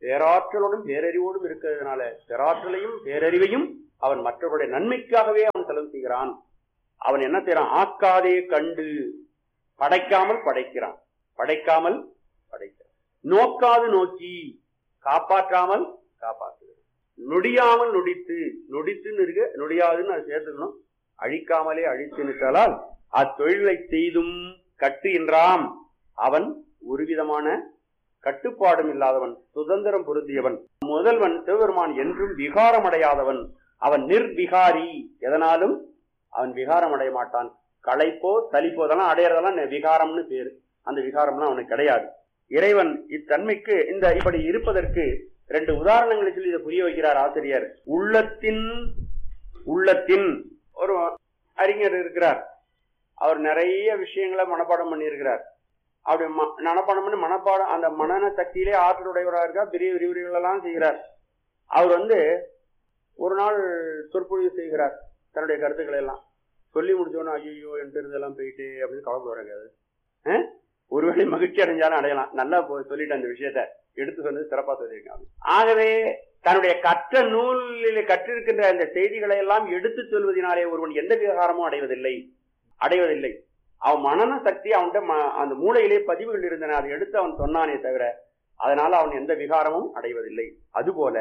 பேராற்றலோடும் பேரறிவோடும் இருக்கிறதுனால பேராற்றலையும் பேரறிவையும் அவன் மற்றவருடைய நன்மைக்காகவே அவன் செலவு செய்கிறான் அவன் என்ன செய்யறான் ஆக்காதே கண்டு படைக்காமல் படைக்கிறான் படைக்காமல் படைக்கிறான் நோக்காது நோக்கி காப்பாற்றாமல் காப்பாற்றுகிறான் நொடியாமல் நொடித்து நொடித்துன்னு இருக்கு நொடியாதுன்னு அதை சேர்த்துக்கணும் அழிக்காமலே அழித்து நிற்றால் அத்தொழிலை செய்தும் கட்டு என்றாம் அவன் ஒரு விதமான கட்டுப்பாடும் இல்லாதவன் சுதந்திரம் பொருந்தியவன் முதல்வன் சிவபெருமான் என்றும் விகாரம் அடையாதவன் அவன் நிர்விகாரி எதனாலும் அவன் விகாரம் அடைய மாட்டான் களைப்போ சலிப்போ அதெல்லாம் அடையறதெல்லாம் விகாரம்னு பேரு அந்த விகாரம்லாம் அவனுக்கு கிடையாது இறைவன் இத்தன்மைக்கு இந்த இப்படி இருப்பதற்கு ரெண்டு உதாரணங்களை சொல்லி இதை புரிய வைக்கிறார் ஆசிரியர் உள்ளத்தின் உள்ளத்தின் ஒரு அறிஞர் இருக்கிறார் அவர் நிறைய விஷயங்களை மனப்பாடம் பண்ணியிருக்கிறார் அப்படி ம- மனப்பாடம் பண்ணி மனப்பாடம் அந்த மனன சக்தியிலே ஆற்றலுடையவராக இருக்கார் பெரிய விரிவுரைகள் எல்லாம் செய்கிறார் அவர் வந்து ஒரு நாள் சொற்பொழிவு செய்கிறார் தன்னுடைய கருத்துக்களை எல்லாம் சொல்லி முடிச்சோன்னு ஐயோ என்கிட்ட இதெல்லாம் போயிட்டு அப்படின்னு கவலைப்படுறாங்க அது அஹ்? ஒருவேளை மகிழ்ச்சி அடைஞ்சாலும் அடையலாம் நல்லா போ- சொல்லிட்டு அந்த விஷயத்த எடுத்து சொன்னது சிறப்பா சொல்லியிருக்காங்க ஆகவே தன்னுடைய கற்ற நூலில் கற்றிருக்கின்ற அந்த செய்திகளை எல்லாம் எடுத்துச் சொல்வதனாலே ஒருவன் எந்த விவகாரமும் அடைவதில்லை அடைவதில்லை அவன் மனன சக்தி அவன்கிட்ட ம- அந்த மூளையிலே பதிவுகள் இருந்தன அதை எடுத்து அவன் சொன்னானே தவிர அதனால அவன் எந்த விகாரமும் அடைவதில்லை அதுபோல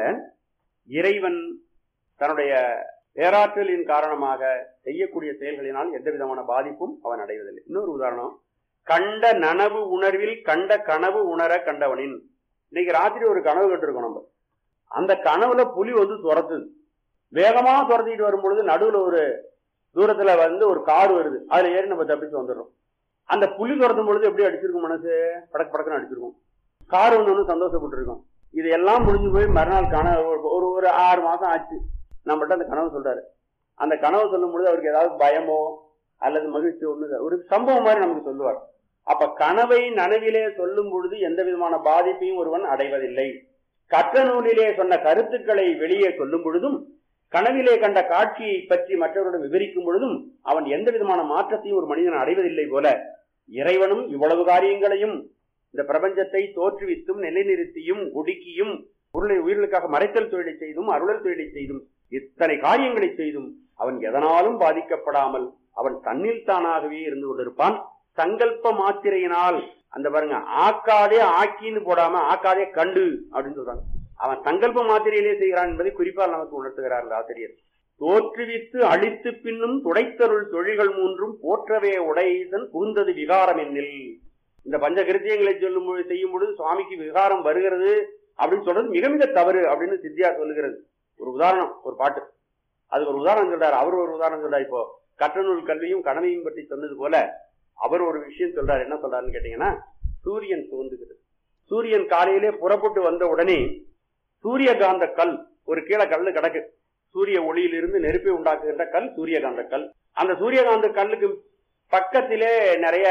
இறைவன் தன்னுடைய பேராற்றலின் காரணமாக செய்யக்கூடிய செயல்களினால் எந்த விதமான பாதிப்பும் அவன் அடைவதில்லை இன்னொரு உதாரணம் கண்ட நனவு உணர்வில் கண்ட கனவு உணர கண்டவனின் இன்னைக்கு ராத்திரி ஒரு கனவு கண்டிருக்கோம் நம்ம அந்த கனவுல புலி வந்து துரத்துது வேகமா துரத்திட்டு வரும் பொழுது நடுவுல ஒரு தூரத்துல வந்து ஒரு கார் வருது அதுல ஏறி நம்ம தப்பிச்சு வந்துடுறோம் அந்த புலி துரத்தும் பொழுது எப்படி அடிச்சிருக்கும் மனசு படக்கு படக்குன்னு அடிச்சிருக்கும் கார் வந்து சந்தோஷப்பட்டு இருக்கும் இது எல்லாம் முடிஞ்சு போய் மறுநாள் கனவு ஒரு ஒரு ஆறு மாசம் ஆச்சு நம்மகிட்ட அந்த கனவு சொல்றாரு அந்த கனவு சொல்லும் பொழுது அவருக்கு ஏதாவது பயமோ அல்லது மகிழ்ச்சி ஒண்ணு ஒரு சம்பவம் மாதிரி நமக்கு சொல்லுவார் அப்ப கனவை நனவிலே சொல்லும் பொழுது எந்த விதமான பாதிப்பையும் ஒருவன் அடைவதில்லை கற்ற நூலிலே சொன்ன கருத்துக்களை வெளியே சொல்லும் பொழுதும் கனவிலே கண்ட காட்சியை பற்றி மற்றவரிடம் விவரிக்கும் பொழுதும் அவன் எந்த விதமான மாற்றத்தையும் ஒரு மனிதன் அடைவதில்லை போல இறைவனும் இவ்வளவு காரியங்களையும் இந்த பிரபஞ்சத்தை தோற்றுவித்தும் நிலைநிறுத்தியும் ஒடுக்கியும் பொருளை உயிர்களுக்காக மறைத்தல் தொழிலை செய்தும் அருளல் தொழிலை செய்தும் இத்தனை காரியங்களை செய்தும் அவன் எதனாலும் பாதிக்கப்படாமல் அவன் தன்னில் தானாகவே இருந்து கொண்டிருப்பான் சங்கல்ப மாத்திரையினால் அந்த பாருங்க ஆக்காதே ஆக்கின்னு போடாம ஆக்காதே கண்டு அப்படின்னு சொல்றாங்க அவன் சங்கல்ப மாத்திரையிலே செய்கிறான் என்பதை குறிப்பால் நமக்கு உணர்த்துகிறார் இந்த ஆசிரியர் தோற்றுவித்து அழித்து பின்னும் துடைத்தருள் தொழில்கள் மூன்றும் போற்றவே உடையதன் புகுந்தது விகாரம் என்னில் இந்த பஞ்சகிருத்தியங்களை சொல்லும் பொழுது செய்யும் பொழுது சுவாமிக்கு விகாரம் வருகிறது அப்படின்னு சொல்றது மிக மிக தவறு அப்படின்னு சித்தியா சொல்லுகிறது ஒரு உதாரணம் ஒரு பாட்டு அதுக்கு ஒரு உதாரணம் சொல்றாரு அவர் ஒரு உதாரணம் சொல்றாரு இப்போ கற்றநூல் கல்வியும் கடமையும் பற்றி சொன்னது போல அவர் ஒரு விஷயம் சொல்றாரு என்ன சொல்றாருன்னு கேட்டீங்கன்னா சூரியன் தோன்றுகிறது சூரியன் காலையிலே புறப்பட்டு வந்த உடனே சூரியகாந்த கல் ஒரு கீழே கல்லு கிடக்கு சூரிய ஒளியிலிருந்து நெருப்பை உண்டாக்குகின்ற கல் சூரியகாந்த கல் அந்த சூரியகாந்த கல்லுக்கு பக்கத்திலே நிறைய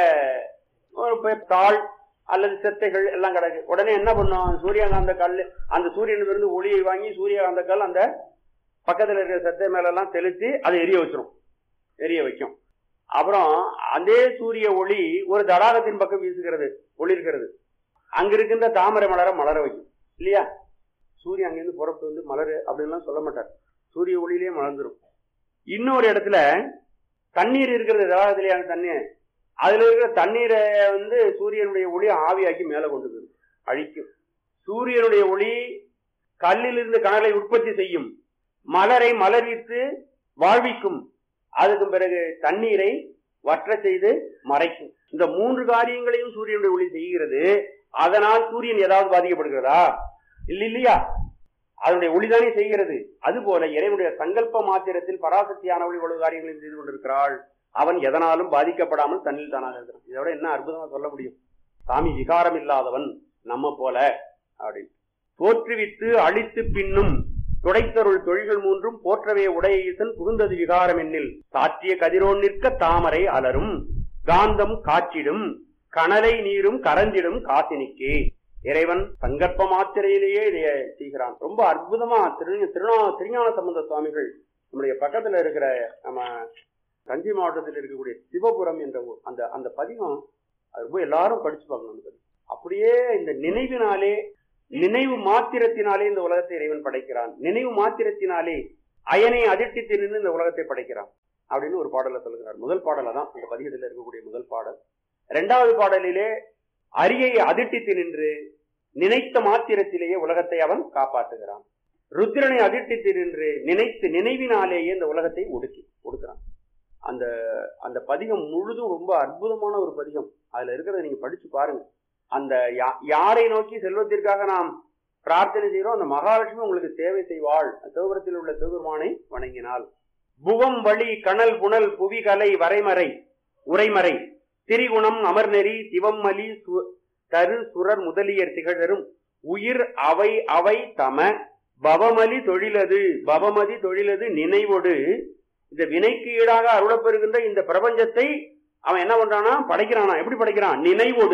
ஒரு பே- தாள் அல்லது செத்தைகள் எல்லாம் கிடக்கு உடனே என்ன பண்ணும் சூரியகாந்த கல் அந்த சூரியனிலிருந்து ஒளியை வாங்கி சூரியகாந்த கல் அந்த பக்கத்துல இருக்கிற செத்தை மேல எல்லாம் தெளிச்சு அதை எரிய வச்சிரும் எரிய வைக்கும் அப்புறம் அதே சூரிய ஒளி ஒரு தடாகத்தின் பக்கம் வீசுகிறது ஒளிர்கிறது அங்க இருக்கின்ற தாமரை மலரை மலர வைக்கும் இல்லையா சூரியன் அங்கிருந்து புறப்பட்டு வந்து மலரு அப்படின்லாம் சொல்ல மாட்டார் சூரிய ஒளியிலேயே மலர்ந்துரும் இன்னொரு இடத்துல தண்ணீர் இருக்கிறது தடாகத்திலேயே அந்த தண்ணீர் அதுல இருக்கிற தண்ணீரை வந்து சூரியனுடைய ஒளி ஆவியாக்கி மேல கொண்டு போயிடும் அழிக்கும் சூரியனுடைய ஒளி கல்லிலிருந்து கனலை உற்பத்தி செய்யும் மலரை மலர்வித்து வாழ்விக்கும் அதுக்கு பிறகு தண்ணீரை வற்ற செய்து மறைக்கும் இந்த மூன்று காரியங்களையும் சூரியனுடைய ஒளி செய்கிறது அதனால் சூரியன் ஏதாவது பாதிக்கப்படுகிறதா இல்ல இல்லையா அதனுடைய ஒளிதானே செய்கிறது அதுபோல இறைவனுடைய சங்கல்ப மாத்திரத்தில் பராசக்தியானவள் இவ்வளவு காரியங்களையும் செய்து கொண்டிருக்கிறாள் அவன் எதனாலும் பாதிக்கப்படாமல் தன்னில் தானாக இருக்கிறான் இதை விட என்ன அற்புதமா சொல்ல முடியும் சாமி விகாரம் இல்லாதவன் நம்ம போல அப்படின்னு தோற்றுவித்து அழித்து பின்னும் துடைத்தருள் தொழில்கள் மூன்றும் போற்றவே உடையீசன் புகுந்தது விகாரம் என்னில் சாற்றிய கதிரோன் நிற்க தாமரை அலரும் காந்தம் காற்றிடும் கனலை நீரும் கரஞ்சிடும் காசினிக்கே இறைவன் சங்கற்ப மாத்திரையிலேயே இதை செய்கிறான் ரொம்ப அற்புதமா திரு திருநா திருஞான சம்பந்த சுவாமிகள் நம்முடைய பக்கத்துல இருக்கிற நம்ம தஞ்சை மாவட்டத்தில் இருக்கக்கூடிய சிவபுரம் என்ற ஊர் அந்த அந்த பதிகம் அது ரொம்ப எல்லாரும் படிச்சு பார்க்கணும் அந்த பதிகம் அப்படியே இந்த நினைவினாலே நினைவு மாத்திரத்தினாலே இந்த உலகத்தை இறைவன் படைக்கிறான் நினைவு மாத்திரத்தினாலே அயனை அதிர்ஷ்டித்து நின்று இந்த உலகத்தை படைக்கிறான் அப்படின்னு ஒரு பாடல சொல்லுகிறார் முதல் பாடல தான் அந்த பதிகத்தில் இருக்கக்கூடிய முதல் பாடல் இரண்டாவது பாடலிலே அரியை அதிர்ஷ்டித்து நின்று நினைத்த மாத்திரத்திலேயே உலகத்தை அவன் காப்பாற்றுகிறான் ருத்ரனை அதிர்ஷ்டித்து நின்று நினைத்து நினைவினாலேயே இந்த உலகத்தை ஒடுக்கி ஒடுக்குறான் அந்த அந்த பதிகம் முழுதும் ரொம்ப அற்புதமான ஒரு பதிகம் அதுல இருக்கிறத நீங்க படிச்சு பாருங்க அந்த யா- யாரை நோக்கி செல்வத்திற்காக நாம் பிரார்த்தனை செய்கிறோம் அந்த மகாலட்சுமி உங்களுக்கு சேவை செய்வாள் சிவபுரத்தில் உள்ள சிவபெருமானை வணங்கினாள் புவம் வழி கனல் புனல் புவிகலை வரைமறை உரைமறை திரிகுணம் அமர்நெறி சிவம்மலி சு- தரு சுரர் முதலியர் திகழரும் உயிர் அவை அவை தம பவமலி தொழிலது பவமதி தொழிலது நினைவொடு இந்த வினைக்கு ஈடாக அருளப்பெறுகின்ற இந்த பிரபஞ்சத்தை அவன் என்ன பண்றானா படைக்கிறானா எப்படி படைக்கிறான் நினைவொடு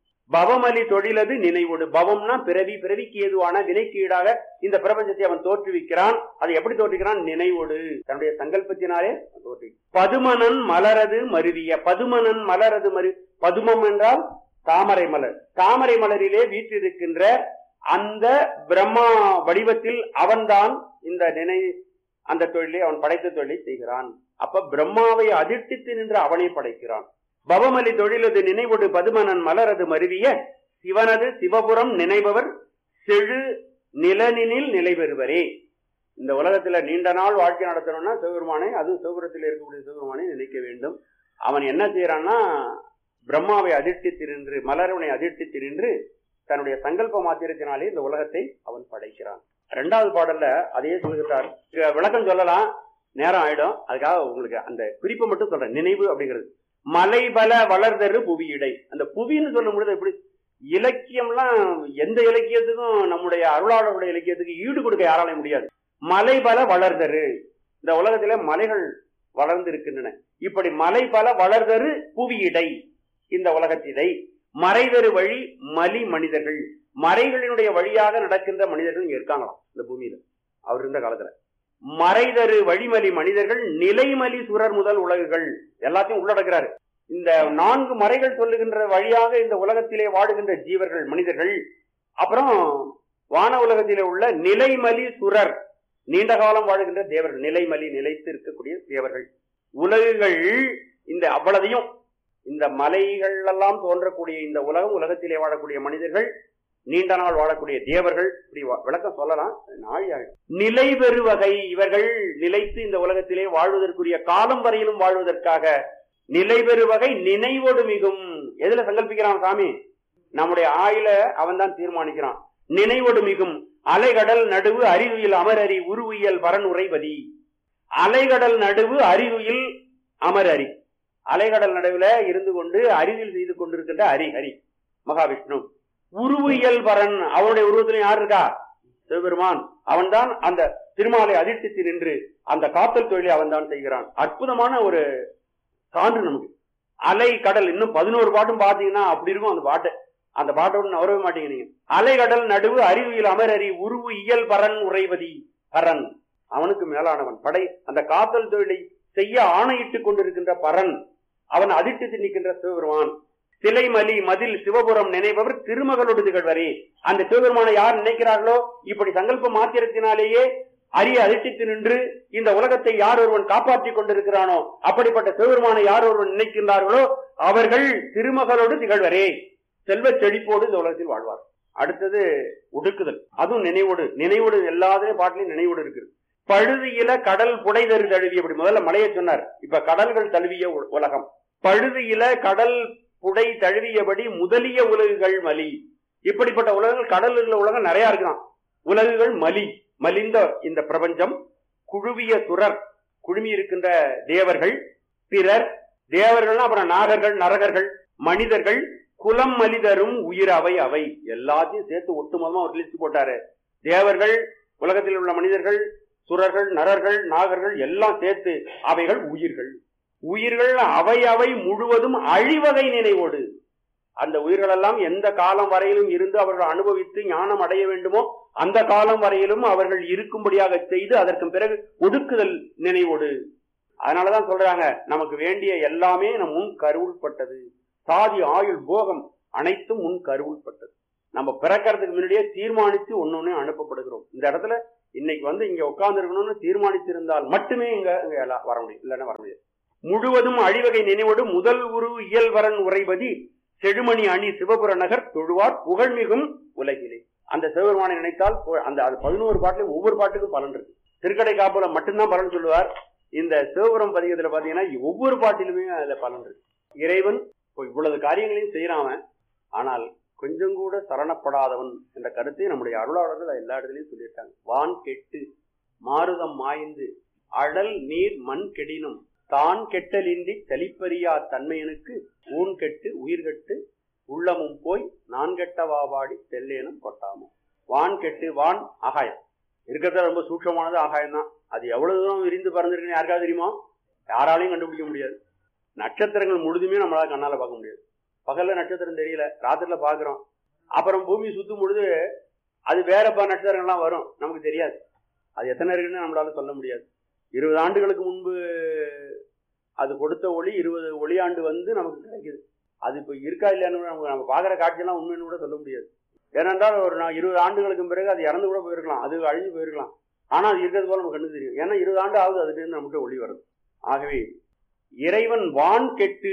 பவமலி தொழிலது நினைவொடு பவம்னா பிறவி பிறவிக்கு ஏதுவான வினைக்கு ஈடாக இந்த பிரபஞ்சத்தை அவன் தோற்றுவிக்கிறான் அதை எப்படி தோற்றுவிக்கிறான் நினைவொடு தன்னுடைய சங்கல்பத்தினாலே தோற்றி பதுமனன் மலரது மருவிய பதுமனன் மலரது மரு பதுமம் என்றால் தாமரை மலர் தாமரை மலரிலே வீற்றிருக்கின்ற அந்த பிரம்மா வடிவத்தில் அவன்தான் இந்த நினை அந்த தொழிலை அவன் படைத்த தொழிலை செய்கிறான் அப்ப பிரம்மாவை அதிர்ஷ்டித்து நின்று அவனை படைக்கிறான் பவமலி தொழிலது நினைவொடு பதுமனன் மலரது மருவிய சிவனது சிவபுரம் நினைபவர் செழு நிலனினில் நிலை பெறுவரே இந்த உலகத்துல நீண்ட நாள் வாழ்க்கை நடத்தணும்னா சிவபெருமானை அதுவும் சிவபுரத்தில் இருக்கக்கூடிய சிவபெருமானை நினைக்க வேண்டும் அவன் என்ன செய்யறான்னா பிரம்மாவை அதிர்ஷ்டித்து நின்று மலரவனை அதிர்ஷ்டித்து நின்று தன்னுடைய சங்கல்ப மாத்திரத்தினாலே இந்த உலகத்தை அவன் படைக்கிறான் இரண்டாவது பாடல்ல அதையே சொல்கிறார் இங்க விளக்கம் சொல்லலாம் நேரம் ஆயிடும் அதுக்காக உங்களுக்கு அந்த குறிப்பை மட்டும் சொல்றேன் நினைவு அப்படிங்கிறது மலைபல வளர்தரு புவியிடை அந்த புவின்னு சொல்லும் பொழுது எப்படி இலக்கியம்லாம் எந்த இலக்கியத்துக்கும் நம்முடைய அருளாளருடைய இலக்கியத்துக்கு ஈடு கொடுக்க யாராலையும் முடியாது மலைபல வளர்தரு இந்த உலகத்தில மலைகள் வளர்ந்து இருக்கின்றன இப்படி மலை பல வளர்தரு புவியிடை இந்த உலகத்திடை மறைதரு வழி மலி மனிதர்கள் மறைகளினுடைய வழியாக நடக்கின்ற மனிதர்கள் இங்க இருக்காங்களாம் இந்த பூமியில அவர் இருந்த காலத்துல மறைதரு வழிமலி மனிதர்கள் நிலைமலி சுரர் முதல் உலகுகள் எல்லாத்தையும் உள்ளடக்கிறாரு இந்த நான்கு மறைகள் சொல்லுகின்ற வழியாக இந்த உலகத்திலே வாடுகின்ற ஜீவர்கள் மனிதர்கள் அப்புறம் வான உலகத்திலே உள்ள நிலைமலி சுரர் நீண்ட காலம் வாழுகின்ற தேவர்கள் நிலைமலி நிலைத்து இருக்கக்கூடிய தேவர்கள் உலகுகள் இந்த அவ்வளதையும் இந்த மலைகள் எல்லாம் தோன்றக்கூடிய இந்த உலகம் உலகத்திலே வாழக்கூடிய மனிதர்கள் நீண்ட நாள் வாழக்கூடிய தேவர்கள் இப்படி வ- விளக்கம் சொல்லலாம் நாழி ஆயிடும் நிலை பெறுவகை இவர்கள் நிலைத்து இந்த உலகத்திலே வாழ்வதற்குரிய காலம் வரையிலும் வாழ்வதற்காக நிலை பெறுவகை நினைவோடு மிகும் எதுல சங்கல்பிக்கிறான் சாமி நம்முடைய ஆயுள அவன் தான் தீர்மானிக்கிறான் நினைவோடு மிகும் அலைகடல் நடுவு அறிவுயில் அமரறி உருவியல் பரன் உறைவதி அலைகடல் நடுவு அறிவுயில் அமரறி அலைகடல் நடுவுல இருந்து கொண்டு அறிவில் செய்து கொண்டிருக்கின்ற ஹரி ஹரி மகாவிஷ்ணு உருவியல் பரன் அவனுடைய உருவத்திலும் யார் இருக்கா சிவபெருமான் அவன்தான் அந்த திருமாலை அதிர்ஷ்டித்து நின்று அந்த காத்தல் தொழிலை அவன்தான் செய்கிறான் அற்புதமான ஒரு சான்று நமக்கு அலை கடல் இன்னும் பதினோரு பாட்டும் பாத்தீங்கன்னா அப்படி இருக்கும் அந்த பாட்டு அந்த பாட்டோட நவரவே மாட்டீங்க நீங்க அலைகடல் நடுவு அறிவியல் அமரறி உருவு இயல் பரன் உறைவதி பரன் அவனுக்கு மேலானவன் படை அந்த காத்தல் தொழிலை செய்ய ஆணையிட்டுக் கொண்டிருக்கின்ற பரன் அவன் அதிர்ஷ்டித்து நிற்கின்ற சிவபெருமான் சிலைமலி மதில் சிவபுரம் நினைப்பவர் திருமகளோடு திகழ்வரே அந்த சிவபெருமானை யார் நினைக்கிறார்களோ இப்படி சங்கல்ப மாத்திரத்தினாலேயே அரிய அதிர்ஷ்டித்து நின்று இந்த உலகத்தை யார் ஒருவன் காப்பாற்றிக் கொண்டிருக்கிறானோ அப்படிப்பட்ட சிவபெருமானை யார் ஒருவன் நினைக்கின்றார்களோ அவர்கள் திருமகளோடு திகழ்வரே செல்வச் செழிப்போடு இந்த உலகத்தில் வாழ்வார் அடுத்தது ஒடுக்குதல் அதுவும் நினைவோடு நினைவோடு எல்லாத்துலயும் பாட்டிலையும் நினைவோடு இருக்கு பழுதியில கடல் புடைதரு தழுவிய இப்படி முதல்ல மலையை சொன்னார் இப்ப கடல்கள் தழுவிய உ- உலகம் பழுதியில கடல் புடை தழுவியபடி முதலிய உலகுகள் மலி இப்படிப்பட்ட உலகங்கள் கடலில் உள்ள உலகம் நிறைய இருக்கலாம் உலகுகள் மலி மலிந்த இந்த பிரபஞ்சம் குழுவிய சுரர் குழுமி இருக்கின்ற தேவர்கள் பிறர் தேவர்கள்னா அப்புறம் நாகர்கள் நரகர்கள் மனிதர்கள் குலம் மலிதரும் உயிர் அவை அவை எல்லாத்தையும் சேர்த்து ஒட்டுமொத்தமா ஒரு லிஸ்ட் போட்டாரு தேவர்கள் உலகத்தில் உள்ள மனிதர்கள் சுரர்கள் நரர்கள் நாகர்கள் எல்லாம் சேர்த்து அவைகள் உயிர்கள் உயிர்கள் அவை அவை முழுவதும் அழிவகை நினைவோடு அந்த உயிர்கள் எல்லாம் எந்த காலம் வரையிலும் இருந்து அவர்கள் அனுபவித்து ஞானம் அடைய வேண்டுமோ அந்த காலம் வரையிலும் அவர்கள் இருக்கும்படியாக செய்து அதற்கு பிறகு ஒடுக்குதல் நினைவோடு அதனாலதான் சொல்றாங்க நமக்கு வேண்டிய எல்லாமே நம் முன் கருவுள்பட்டது சாதி ஆயுள் போகம் அனைத்தும் முன் கருவுள்பட்டது நம்ம பிறக்கிறதுக்கு முன்னாடியே தீர்மானித்து ஒன்னொன்னு அனுப்பப்படுகிறோம் இந்த இடத்துல இன்னைக்கு வந்து இங்க உட்கார்ந்து இருக்கணும்னு தீர்மானித்திருந்தால் மட்டுமே இங்க இங்க எல்லாம் வர முடியும் இல்லைன்னா வர முடியாது முழுவதும் அழிவகை நினைவோடு முதல் உரு இயல்வரன் உரைபதி செழுமணி அணி சிவபுர நகர் தொழுவார் புகழ்மிகும் உலகிலே அந்த சிவபெருமானை நினைத்தால் பு- அந்த அது பதினோரு பாட்டுலயும் ஒவ்வொரு பாட்டுக்கும் பலன் இருக்கு திருக்கடை காப்புல மட்டும்தான் பலன் சொல்லுவார் இந்த சிவபுரம் பதிகத்துல பாத்தீங்கன்னா ஒவ்வொரு பாட்டிலுமே அதுல பலன் இருக்கு இறைவன் இப்போ இவ்வளவு காரியங்களையும் செய்யறான் அவன். ஆனால் கொஞ்சம் கூட சரணப்படாதவன் என்ற கருத்தை நம்முடைய அருளாளர்கள் எல்லா இடத்துலயும் சொல்லியிருக்காங்க வான் கெட்டு மாருதம் மாய்ந்து அடல் நீர் மண் கெடினும் தான் கெட்டலின்றி தளிப்பறியா தன்மையனுக்கு ஊன் கெட்டு உயிர் கெட்டு உள்ளமும் போய் நான் கெட்டவாபாடி தெல்லேனும் கொட்டாமோ வான் கெட்டு வான் ஆகாயம் இருக்கிறத ரொம்ப சூட்சமானது ஆகாயம் தான் அது எவ்வளவு தூரம் விரிந்து பறந்திருக்குன்னு யாருக்காவது தெரியுமா யாராலையும் கண்டுபிடிக்க முடியாது நட்சத்திரங்கள் முழுதுமே நம்மளால கண்ணால பார்க்க முடியாது பகல்ல நட்சத்திரம் தெரியல ராத்திரில பாக்குறோம் அப்புறம் பூமி சுத்தும் பொழுது அது வேற பல நட்சத்திரங்கள்லாம் வரும் நமக்கு தெரியாது அது எத்தனை இருக்குன்னு நம்மளால சொல்ல முடியாது இருபது ஆண்டுகளுக்கு முன்பு அது கொடுத்த ஒளி இருபது ஒளியாண்டு வந்து நமக்கு கிடைக்குது அது இப்போ இருக்கா இல்லையான்னு கூட நமக்கு நம்ம பார்க்குற காட்சியெல்லாம் உண்மைன்னு கூட சொல்ல முடியாது ஏனென்றால் ஒரு நான் இருபது ஆண்டுகளுக்கு பிறகு அது இறந்து கூட போயிருக்கலாம் அது அழிஞ்சு போயிருக்கலாம் ஆனால் அது இருக்கிறது போல நமக்கு கண்டு தெரியும் ஏன்னா இருபது ஆண்டு ஆகுது அதுலேருந்து நம்மகிட்ட ஒளி வருது ஆகவே இறைவன் வான் கெட்டு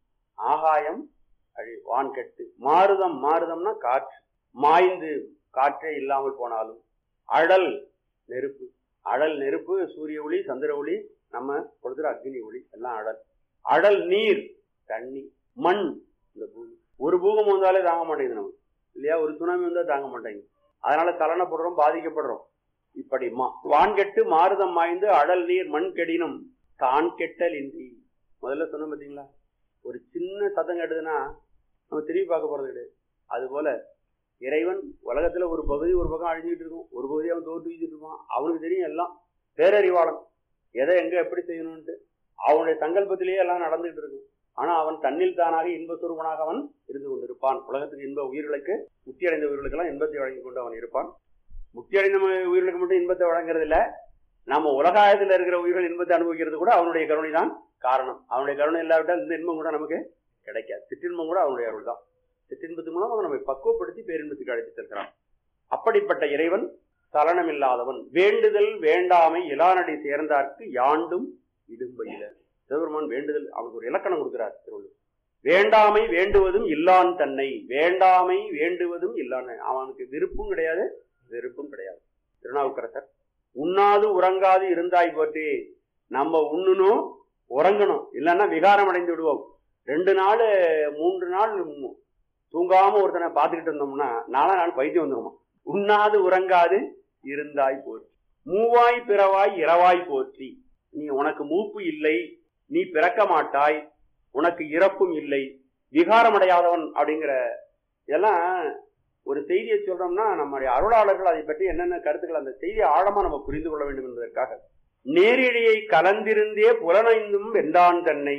ஆகாயம் அழி வான் கெட்டு மாருதம் மாருதம்னா காற்று மாய்ந்து காற்றே இல்லாமல் போனாலும் அழல் நெருப்பு அழல் நெருப்பு சூரிய ஒளி சந்திர ஒளி நம்ம கொடுக்குற அக்னி ஒளி எல்லாம் அழல் அழல் நீர் தண்ணி மண் இந்த பூமி ஒரு பூகம் வந்தாலே தாங்க மாட்டேங்குது நமக்கு இல்லையா ஒரு சுனாமி வந்தா தாங்க மாட்டேங்குது அதனால சலனப்படுறோம் பாதிக்கப்படுறோம் இப்படி மா- வான்கெட்டு மாருதம் மாய்ந்து அழல் நீர் மண் கெடினும் தான் கெட்டல் இன்றி முதல்ல சொன்ன பார்த்தீங்களா ஒரு சின்ன சத்தம் கேட்டதுன்னா நம்ம திரும்பி பார்க்க போறது கிடையாது அதுபோல இறைவன் உலகத்துல ஒரு பகுதி ஒரு பக்கம் அழிஞ்சிட்டு இருக்கும் ஒரு பகுதி அவன் தோற்று வீசிட்டு இருப்பான் அவனுக்கு தெரியும் எல்லாம் பேரறிவாளன் எதை எங்க எப்படி செய்யணும்ட்டு அவனுடைய சங்கல்பத்திலேயே எல்லாம் நடந்துகிட்டு இருக்கும் ஆனா அவன் தன்னில் தானாக இன்ப சுரூபனாக அவன் இருந்து கொண்டிருப்பான் உலகத்துக்கு இன்ப உயிர்களுக்கு முக்தி அடைந்த உயிர்களுக்கெல்லாம் இன்பத்தை வழங்கி கொண்டு அவன் இருப்பான் முக்தி அடைந்த ம- உயிர்களுக்கு மட்டும் இன்பத்தை வழங்குறது இல்ல நம்ம உலகாயத்தில் இருக்கிற உயிர்கள் இன்பத்தை அனுபவிக்கிறது கூட அவனுடைய கருணை தான் காரணம் அவனுடைய கருணை இல்லாவிட்டால் இந்த இன்பம் கூட நமக்கு கிடைக்காது சிற்றின்பம் கூட அவனுடைய அருள் தான் சிற்றின்பத்து மூலம் நம்மை பக்குவப்படுத்தி பேரின்பத்துக்கு அழைத்து செல்கிறான் அப்படிப்பட்ட இறைவன் சலனமில்லாதவன் வேண்டுதல் வேண்டாமை இலானடி சேர்ந்தார்க்கு யாண்டும் இடும்பையில சிவபெருமான் வேண்டுதல் அவனுக்கு ஒரு இலக்கணம் கொடுக்கிறார் திருவள்ளுவர் வேண்டாமை வேண்டுவதும் இல்லான் தன்னை வேண்டாமை வேண்டுவதும் இல்லான் அவனுக்கு விருப்பும் கிடையாது வெறுப்பும் கிடையாது திருநாவுக்கரசர் உண்ணாது உறங்காது இருந்தாய் போற்றி நம்ம உண்ணணும் உறங்கணும் இல்லைன்னா விகாரம் அடைந்து விடுவோம் ரெண்டு நாள் மூன்று நாள் மு- தூங்காம ஒருத்தனை பார்த்துக்கிட்டு இருந்தோம்னா நாலா நாள் பைத்தியம் வந்துருமா உண்ணாது உறங்காது இருந்தாய் போற்றி மூவாய் பிறவாய் இரவாய் போற்றி நீ உனக்கு மூப்பு இல்லை நீ பிறக்க மாட்டாய் உனக்கு இறப்பும் இல்லை விகாரம் அடையாதவன் அப்படிங்கிற இதெல்லாம் ஒரு செய்தியை சொல்றோம்னா நம்முடைய அருளாளர்கள் அதை பற்றி என்னென்ன கருத்துக்கள் அந்த செய்தியை ஆழமா நம்ம புரிந்து கொள்ள வேண்டும் என்பதற்காக நேரிழையை கலந்திருந்தே புலனைந்தும் வென்றான் தன்னை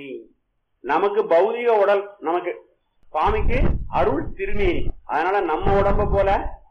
நமக்கு பௌதிக உடல் நமக்கு சுவாமிக்கு அருள் திருமேனி அதனால நம்ம உடம்ப போல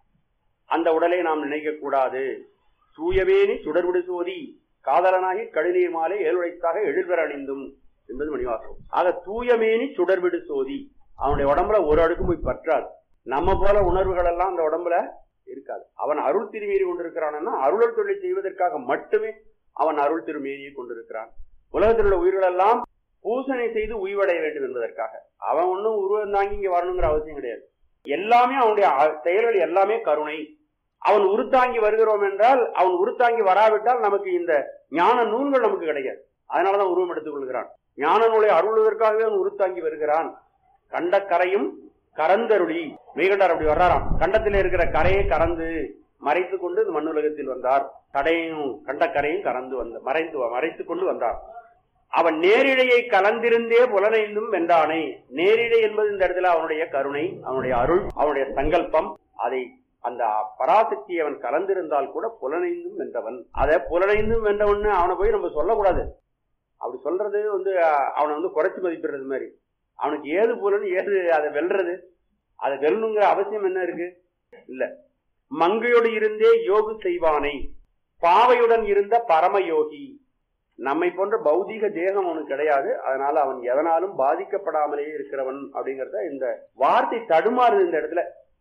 அந்த உடலை நாம் நினைக்க கூடாது தூயவேணி சுடர்விடு சோதி காதலனாகி கடுநீர் மாலை ஏழுழைத்தாக எழில்பெற அணிந்தும் என்பது மணிவாசம் ஆக தூயமேனி சுடர்விடு சோதி அவனுடைய உடம்புல ஒரு அடுக்கும் போய் பற்றாது நம்ம போல உணர்வுகள் எல்லாம் அந்த உடம்புல இருக்காது அவன் அருள் திருமீறி கொண்டிருக்கிறான்னா அருளல் தொழிலை செய்வதற்காக மட்டுமே அவன் அருள் திருமேனியை கொண்டிருக்கிறான் உலகத்தில் உள்ள உயிர்கள் எல்லாம் பூசணை செய்து உய்வடைய வேண்டும் என்பதற்காக அவன் ஒன்றும் உருவம் தாங்கி இங்க வரணுங்கிற அவசியம் கிடையாது எல்லாமே அவனுடைய அ- செயல்கள் எல்லாமே கருணை அவன் உருத்தாங்கி வருகிறோம் என்றால் அவன் உருத்தாங்கி வராவிட்டால் நமக்கு இந்த ஞான நூல்கள் நமக்கு கிடைக்காது அதனாலதான் உருவம் எடுத்துக் கொள்கிறான் ஞான நூலை அருள்வதற்காகவே அவன் உருத்தாங்கி வருகிறான் கண்ட கரையும் கரந்தருளி மெய்கண்டார் அப்படி வர்றாராம் கண்டத்தில் இருக்கிற கரையை கறந்து மறைத்து கொண்டு இந்த மண்ணுலகத்தில் வந்தார் கடையும் கண்ட கரையும் கறந்து வந்த மறைந்து மறைத்து கொண்டு வந்தார் அவன் நேரிழையை கலந்திருந்தே புலனைந்தும் வென்றானே நேரிழை என்பது இந்த இடத்துல அவனுடைய கருணை அவனுடைய அருள் அவனுடைய சங்கல்பம் அதை அந்த பராசக்தி அவன் கலந்திருந்தால் கூட புலனைந்தும் வென்றவன் அதை புலனைந்தும் வென்றவன்னு அவனை போய் நம்ம சொல்லக்கூடாது அப்படி சொல்றது வந்து அஹ், அவனை வந்து குறைச்சி மதிப்பிடுறது மாதிரி அவனுக்கு ஏது புலன் ஏது அதை வெல்றது அதை வெல்லணுங்கிற அவசியம் என்ன இருக்கு இல்ல மங்கையோடு இருந்தே யோகு செய்வானை பாவையுடன் இருந்த பரமயோகி நம்மை போன்ற பௌதீக தேகம் அவனுக்கு கிடையாது அதனால அவன் எதனாலும் பாதிக்கப்படாமலேயே இருக்கிறவன் அப்படிங்கறத இந்த வார்த்தை தடுமாறுது இந்த இடத்துல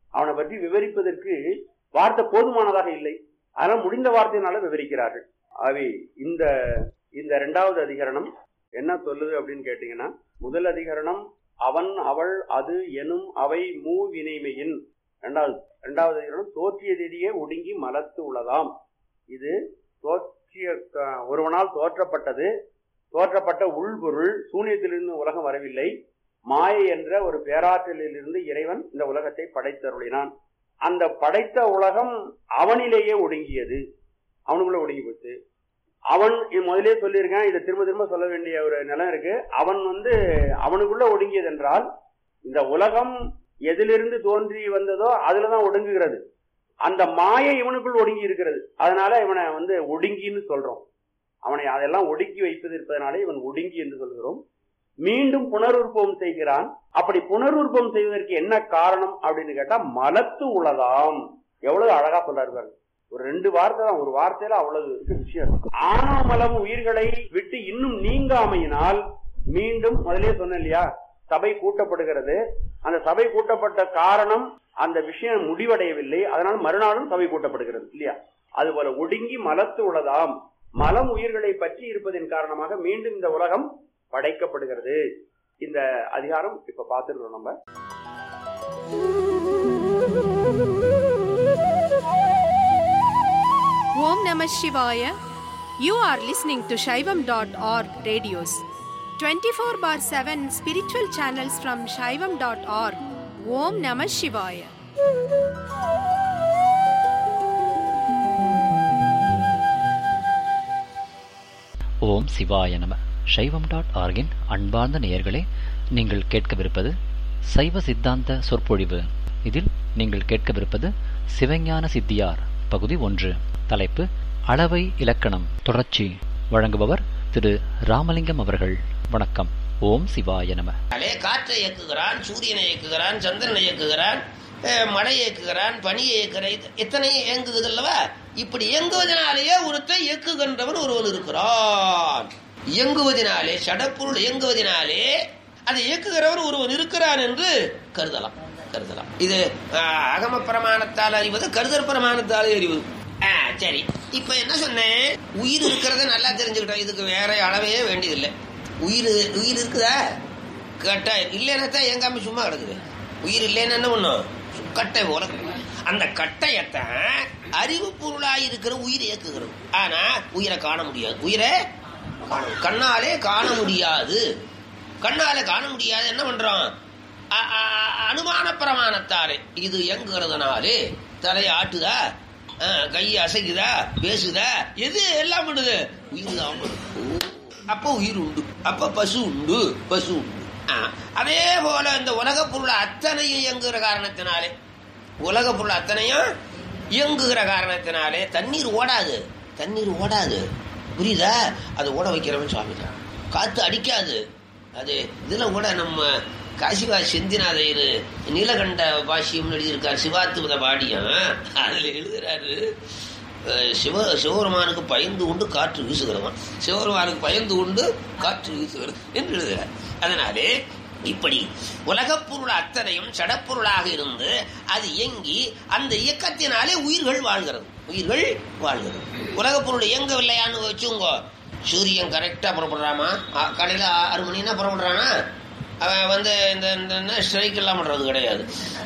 அவனை பற்றி விவரிப்பதற்கு வார்த்தை போதுமானதாக இல்லை அதனால் முடிந்த வார்த்தையினால விவரிக்கிறார்கள் ஆகவே இந்த இந்த இரண்டாவது அதிகரணம் என்ன சொல்லுது அப்படின்னு கேட்டீங்கன்னா முதல் அதிகரணம் அவன் அவள் அது எனும் அவை மூ வினைமையின் இரண்டாவது இரண்டாவது அதிகரணம் தோற்றிய திதியே ஒடுங்கி மலத்து உள்ளதாம் இது தோற்றிய க- ஒருவனால் தோற்றப்பட்டது தோற்றப்பட்ட உள்பொருள் சூனியத்திலிருந்து உலகம் வரவில்லை மாயை என்ற ஒரு பேராற்றலிலிருந்து இறைவன் இந்த உலகத்தை படைத்தருளினான் அந்த படைத்த உலகம் அவனிலேயே ஒடுங்கியது அவனுக்குள்ள ஒடுங்கி போச்சு அவன் இது முதலே சொல்லியிருக்கேன் இதை திரும்ப திரும்ப சொல்ல வேண்டிய ஒரு நிலம் இருக்கு அவன் வந்து அவனுக்குள்ள ஒடுங்கியது என்றால் இந்த உலகம் எதிலிருந்து தோன்றி வந்ததோ அதுலதான் ஒடுங்குகிறது அந்த மாயை இவனுக்குள் ஒடுங்கி இருக்கிறது அதனால இவனை வந்து ஒடுங்கின்னு சொல்றோம் அவனை அதெல்லாம் ஒடுக்கி வைப்பது இருப்பதனாலே இவன் ஒடுங்கி என்று சொல்கிறோம் மீண்டும் புனருற்பவம் செய்கிறான் அப்படி புனருற்பவம் செய்வதற்கு என்ன காரணம் அப்படின்னு கேட்டா மலத்து உளதாம் எவ்வளவு அழகா சொல்றாரு பாருங்க ஒரு ரெண்டு வார்த்தை தான் ஒரு வார்த்தையில அவ்வளவு இருக்கு விஷயம் இருக்கு. ஆணவமலம் உயிர்களை விட்டு இன்னும் நீங்காமையினால் மீண்டும் முதலே சொன்னேன் இல்லையா சபை கூட்டப்படுகிறது அந்த சபை கூட்டப்பட்ட காரணம் அந்த விஷயம் முடிவடையவில்லை அதனால் மறுநாளும் சபை கூட்டப்படுகிறது இல்லையா அதுபோல ஒடுங்கி மலத்து உளதாம் மலம் உயிர்களை பற்றி இருப்பதன் காரணமாக மீண்டும் இந்த உலகம் படைக்கப்படுகிறது இந்த அதிகாரம் இப்ப பார்த்துருக்கோம் நம்ம Om Namah Shivaya. You are listening to Shaivam.org radios. 24 bar 7 spiritual channels from Shaivam.org. Om Namah Shivaya. ஓம் சிவாய நம சைவம் டாட் ஆர்கின் அன்பார்ந்த நேயர்களே நீங்கள் கேட்கவிருப்பது சைவ சித்தாந்த சொற்பொழிவு இதில் நீங்கள் கேட்கவிருப்பது சிவஞான சித்தியார் பகுதி ஒன்று தலைப்பு அளவை இலக்கணம் தொடர்ச்சி வழங்குபவர் திரு ராமலிங்கம் அவர்கள் வணக்கம் ஓம் சிவாய நம அலே காற்றை இயக்குகிறான் சூரியனை இயக்குகிறான் சந்திரனை இயக்குகிறான் அஹ், மழையை இயக்குகிறான் பனியை இயக்குகிறான் இது- இத்தனை இயங்குது அல்லவா இப்படி இயங்குவதனாலேயே ஒருத்தை இயக்குகின்றவன் ஒருவன் இருக்கிறான் இயங்குவதனாலே சடப்பொருள் இயங்குவதனாலே அதை இயக்குகிறவன் ஒருவன் இருக்கிறான் என்று கருதலாம் கருதலாம் இது அஹ், அகம பிரமாணத்தால் அறிவது கருதல் பிரமாணத்தால் அறிவது ஆ, சரி இப்ப என்ன சொன்னேன் உயிர் இருக்கிறத நல்லா தெரிஞ்சுக்கிட்டோம் இதுக்கு வேற அளவே வேண்டியதில்லை உயிர் உயிர் இருக்குதா கட்டை இல்லைன்னா தான் எங்காம சும்மா கிடக்குது உயிர் இல்லைன்னா என்ன பண்ணும் கட்டை போல கிடக்கு. அந்த கட்டையத்தான் அறிவு பொருளாய் இருக்கிற உயிர் இயக்குகிறது ஆனா உயிரை காண முடியாது உயிரை காண- கண்ணாலே காண முடியாது கண்ணாலே காண முடியாது என்ன பண்றோம் அ- அ- அனுமான பிரமாணத்தாலே இது இயங்குகிறதுனாலே தலையை ஆட்டுதா அஹ், கையை அசைக்குதா பேசுதா எது எல்லாம் பண்ணுது உயிர் தான் பண்ணுது. ஓ, அப்ப உயிர் உண்டு அப்ப பசு உண்டு பசு உண்டு ஆ, அதே போல இந்த உலக பொருள் அத்தனையும் இயங்குகிற காரணத்தினாலே உலக பொருள் அத்தனையும் இயங்குகிற காரணத்தினாலே தண்ணீர் ஓடாது தண்ணீர் ஓடாது புரியுதா அது ஓட வைக்கிறவன் சுவாமி தான் காத்து அடிக்காது அது இதுல கூட நம்ம காசிவா செந்திநாதையர் நீலகண்ட பாஷ்யம் எழுதியிருக்கார் சிவாத்துவத பாடியம் அதுல எழுதுறாரு அஹ், சிவ சிவபெருமானுக்கு பயந்து கொண்டு காற்று வீசுகிறவன் சிவபெருமானுக்கு பயந்து கொண்டு காற்று வீசுகிறது என்று எழுதுகிறார் அதனாலே இப்படி உலகப் பொருள் அத்தனையும் சடப்பொருளாக இருந்து அது இயங்கி அந்த இயக்கத்தினாலே உயிர்கள் வாழ்கிறது உயிர்கள் வாழ்கிறது உலகப் பொருள் இயங்கவில்லையான்னு வச்சுங்க சூரியன் கரெக்டா புறப்படுறாமா அ- காலையில ஆறு மணினா புறப்படுறானா அவன் வந்து இந்த இந்த ஸ்ட்ரைக் எல்லாம் பண்றது கிடையாது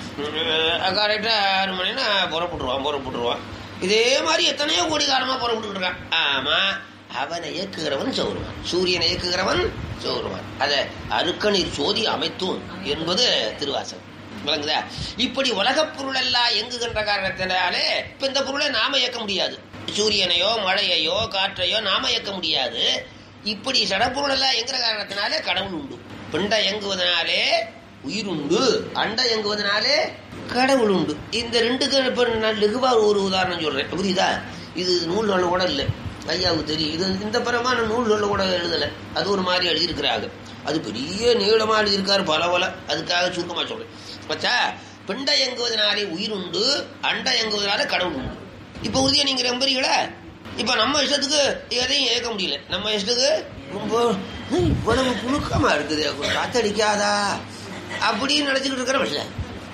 கரெக்டா ஆறு மணினா புறப்பட்டுருவான் புறப்பட்டுருவான் இதே மாதிரி எத்தனையோ கோடி காலமா புறப்பட்டு இருக்கான் ஆமா அவனை இயக்குகிறவன் சௌருவான் சூரியனை இயக்குகிறவன் சௌருவான் அத அருக்கநீர் சோதி அமைத்தூன் என்பது திருவாசகம் விளங்குதா இப்படி உலகப் பொருள் எல்லாம் இயங்குகின்ற காரணத்தினாலே இப்ப இந்த பொருளை நாம இயக்க முடியாது சூரியனையோ மழையையோ காற்றையோ நாம இயக்க முடியாது இப்படி சடப்பொருள் எல்லாம் இயங்குற காரணத்தினாலே கடவுள் உண்டு பிண்ட இயங்குவதனாலே உயிர் உண்டு அண்ட இயங்குவதனாலே கடவுள் உண்டு இந்த ரெண்டுக்கு இப்ப நான் லெகுவா ஒரு உதாரணம் சொல்றேன் புரியுதா இது நூல்கள் கூட இல்லை ஐயாவுக்கு தெரியும் இது இந்த பரமான நூல்கள் கூட எழுதல அது ஒரு மாதிரி எழுதியிருக்கிறாங்க அது பெரிய நீளமா எழுதியிருக்காரு பல பல அதுக்காக சுருக்கமா சொல்றேன் பச்சா பிண்ட இயங்குவதனாலே உயிர் உண்டு அண்ட இயங்குவதனால கடவுள் உண்டு இப்ப உறுதியா நீங்க நம்புறீங்களா இப்ப நம்ம இஷ்டத்துக்கு எதையும் இயக்க முடியல நம்ம இஷ்டத்துக்கு ரொம்ப ஹம், இவ்வளவு புழுக்கமா இருக்குது காத்தடிக்காதா அப்படின்னு நினைச்சுக்கிட்டு இருக்கிறோம் இல்ல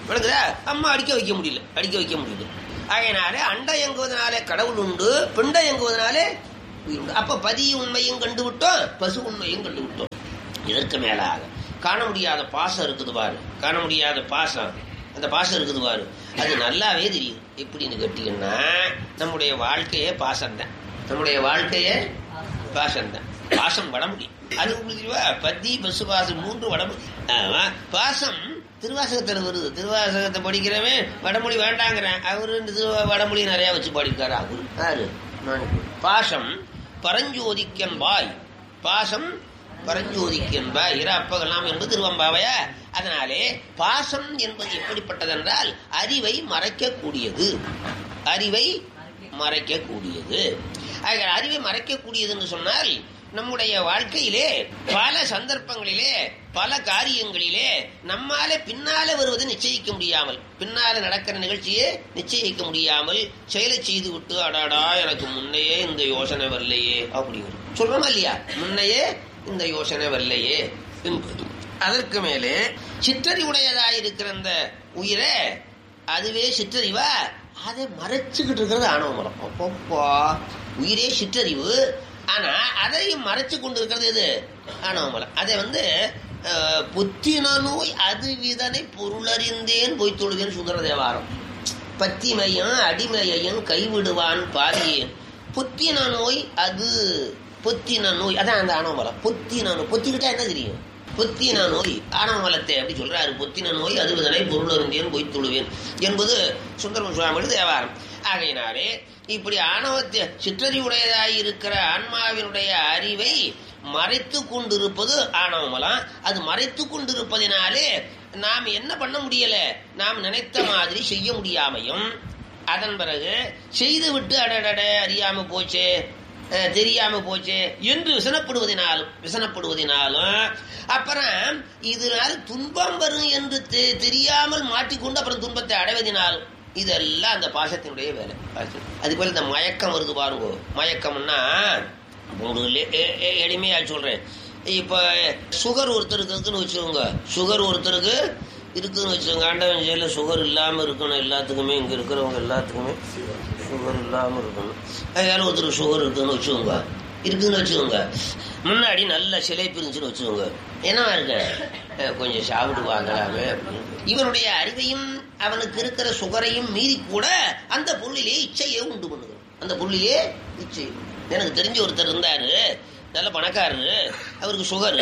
விளங்குதா அம்மா அடிக்க வைக்க முடியல அடிக்க வைக்க முடியல ஆகையினாலே அண்டை இயங்குவதனாலே கடவுள் உண்டு பிண்டை இயங்குவதனாலே உயிர் உண்டு அப்ப பதி உண்மையும் கண்டு விட்டோம் பசு உண்மையும் கண்டு விட்டோம் இதற்கு மேலாக காண முடியாத பாசம் இருக்குது பாரு காண முடியாத பாசம் அந்த பாசம் இருக்குது பாரு அது நல்லாவே தெரியுது எப்படின்னு கேட்டீங்கன்னா நம்முடைய வாழ்க்கையே பாசம்தான் நம்முடைய வாழ்க்கையே பாசம்தான் பாசம் வடமொழி அது உங்களுக்கு தெரியுமா பத்தி பசு பாசம் மூன்று வடமொழி ஆமா பாசம் திருவாசகத்தில் வருது திருவாசகத்தை படிக்கிறவன் வடமொழி வேண்டாங்கிறேன் அவரு இந்த திருவா- வடமொழி நிறைய வச்சு படிக்கிறாரு அவரு யாரு நான். பாசம் பரஞ்சோதிக்கன்பாய் பாசம் பரஞ்சோதிக்கன்பாய் இர அப்பகலாம் என்பது திருவம்பாவையா அதனாலே பாசம் என்பது எப்படிப்பட்டதென்றால் அறிவை மறைக்கக்கூடியது அறிவை மறைக்கக்கூடியது ஆக அறிவை மறைக்கக்கூடியது என்று சொன்னால் நம்முடைய வாழ்க்கையிலே பல சந்தர்ப்பங்களிலே பல காரியங்களிலே நம்மால பின்னால வருவது நிச்சயிக்க முடியாமல் பின்னால நடக்கிற நிகழ்ச்சியை நிச்சயிக்க முடியாமல் செயலை செய்து விட்டு அடாடா எனக்கு முன்னையே இந்த யோசனை வரலையே அப்படி வரும் சொல்றோமா இல்லையா முன்னையே இந்த யோசனை வரலையே என்பது அதற்கு மேலே சிற்றறிவுடையதாய் இருக்கிற அந்த உயிரை அதுவே சிற்றறிவா அதை மறைச்சுக்கிட்டு இருக்கிறது ஆணவ மரம் அப்பப்பா உயிரே சிற்றறிவு ஆனா அதையும் மறைச்சு கொண்டு இருக்கிறது எது ஆணவ மலம் அதை வந்து அஹ், புத்தின நோய் அது விதனை பொருளறிந்தேன் பொய் தொழுவேன் சுந்தர தேவாரம் பத்திமையும் அடிமையையும் கைவிடுவான் பாரியேன் புத்தின நோய் அது புத்தின நோய் அதான் அந்த ஆணவமலம் புத்தின நோய் பொத்திக்கிட்டா என்ன தெரியும் புத்தின நோய் ஆணவமலத்தை அப்படி சொல்றாரு புத்தின நோய் அது விதனை பொருள் அறிந்தேன் பொய் தொழுவேன் என்பது சுந்தரம் சுவாமிகள் தேவாரம் ஆகையினாலே இப்படி ஆணவத்தை சிற்றறிவுடையதாய் இருக்கிற ஆன்மாவினுடைய அறிவை மறைத்து கொண்டிருப்பது ஆணவமலம் அது மறைத்து கொண்டிருப்பதினாலே நாம் என்ன பண்ண முடியல நாம் நினைத்த மாதிரி செய்ய முடியாமையும் அதன் பிறகு செய்து விட்டு அடடட அறியாம போச்சே அஹ், தெரியாம போச்சே என்று விசனப்படுவதினாலும் விசனப்படுவதினாலும் அப்புறம் இதனால் துன்பம் வரும் என்று தெ- தெரியாமல் மாட்டிக்கொண்டு அப்புறம் துன்பத்தை அடைவதினாலும் இதெல்லாம் அந்த பாசத்தினுடைய வேலை அதுக்கு மேல இந்த மயக்கம் வருது பாருங்க மயக்கம்னா உங்களுக்கு எ- எ- எ- எளிமையா சொல்றேன் இப்ப சுகர் ஒருத்தருக்கு இருக்குன்னு வச்சுக்கோங்க சுகர் ஒருத்தருக்கு இருக்குன்னு வச்சுக்கோங்க ஆண்டவன் செயல சுகர் இல்லாம இருக்கணும் எல்லாத்துக்குமே இங்க இருக்கிறவங்க எல்லாத்துக்குமே சுகர் இல்லாம இருக்கணும் அதனால ஒருத்தருக்கு சுகர் இருக்குன்னு வச்சுக்கோங்க இருக்குன்னு வச்சுக்கோங்க முன்னாடி நல்ல சிலை பிரிஞ்சுன்னு வச்சுக்கோங்க என்னவா இருக்க அஹ் கொஞ்சம் சாப்பிட்டு பார்க்கலாமே அப்படின்னு. இவனுடைய அறிவையும் அவனுக்கு இருக்கிற சுகரையும் மீறி கூட அந்த பொருளிலே இச்சையை உண்டு பண்ணுகிறோம் அந்த பொருளிலே இச்சை எனக்கு தெரிஞ்ச ஒருத்தர் இருந்தாரு நல்ல பணக்காரரு அவருக்கு சுகரு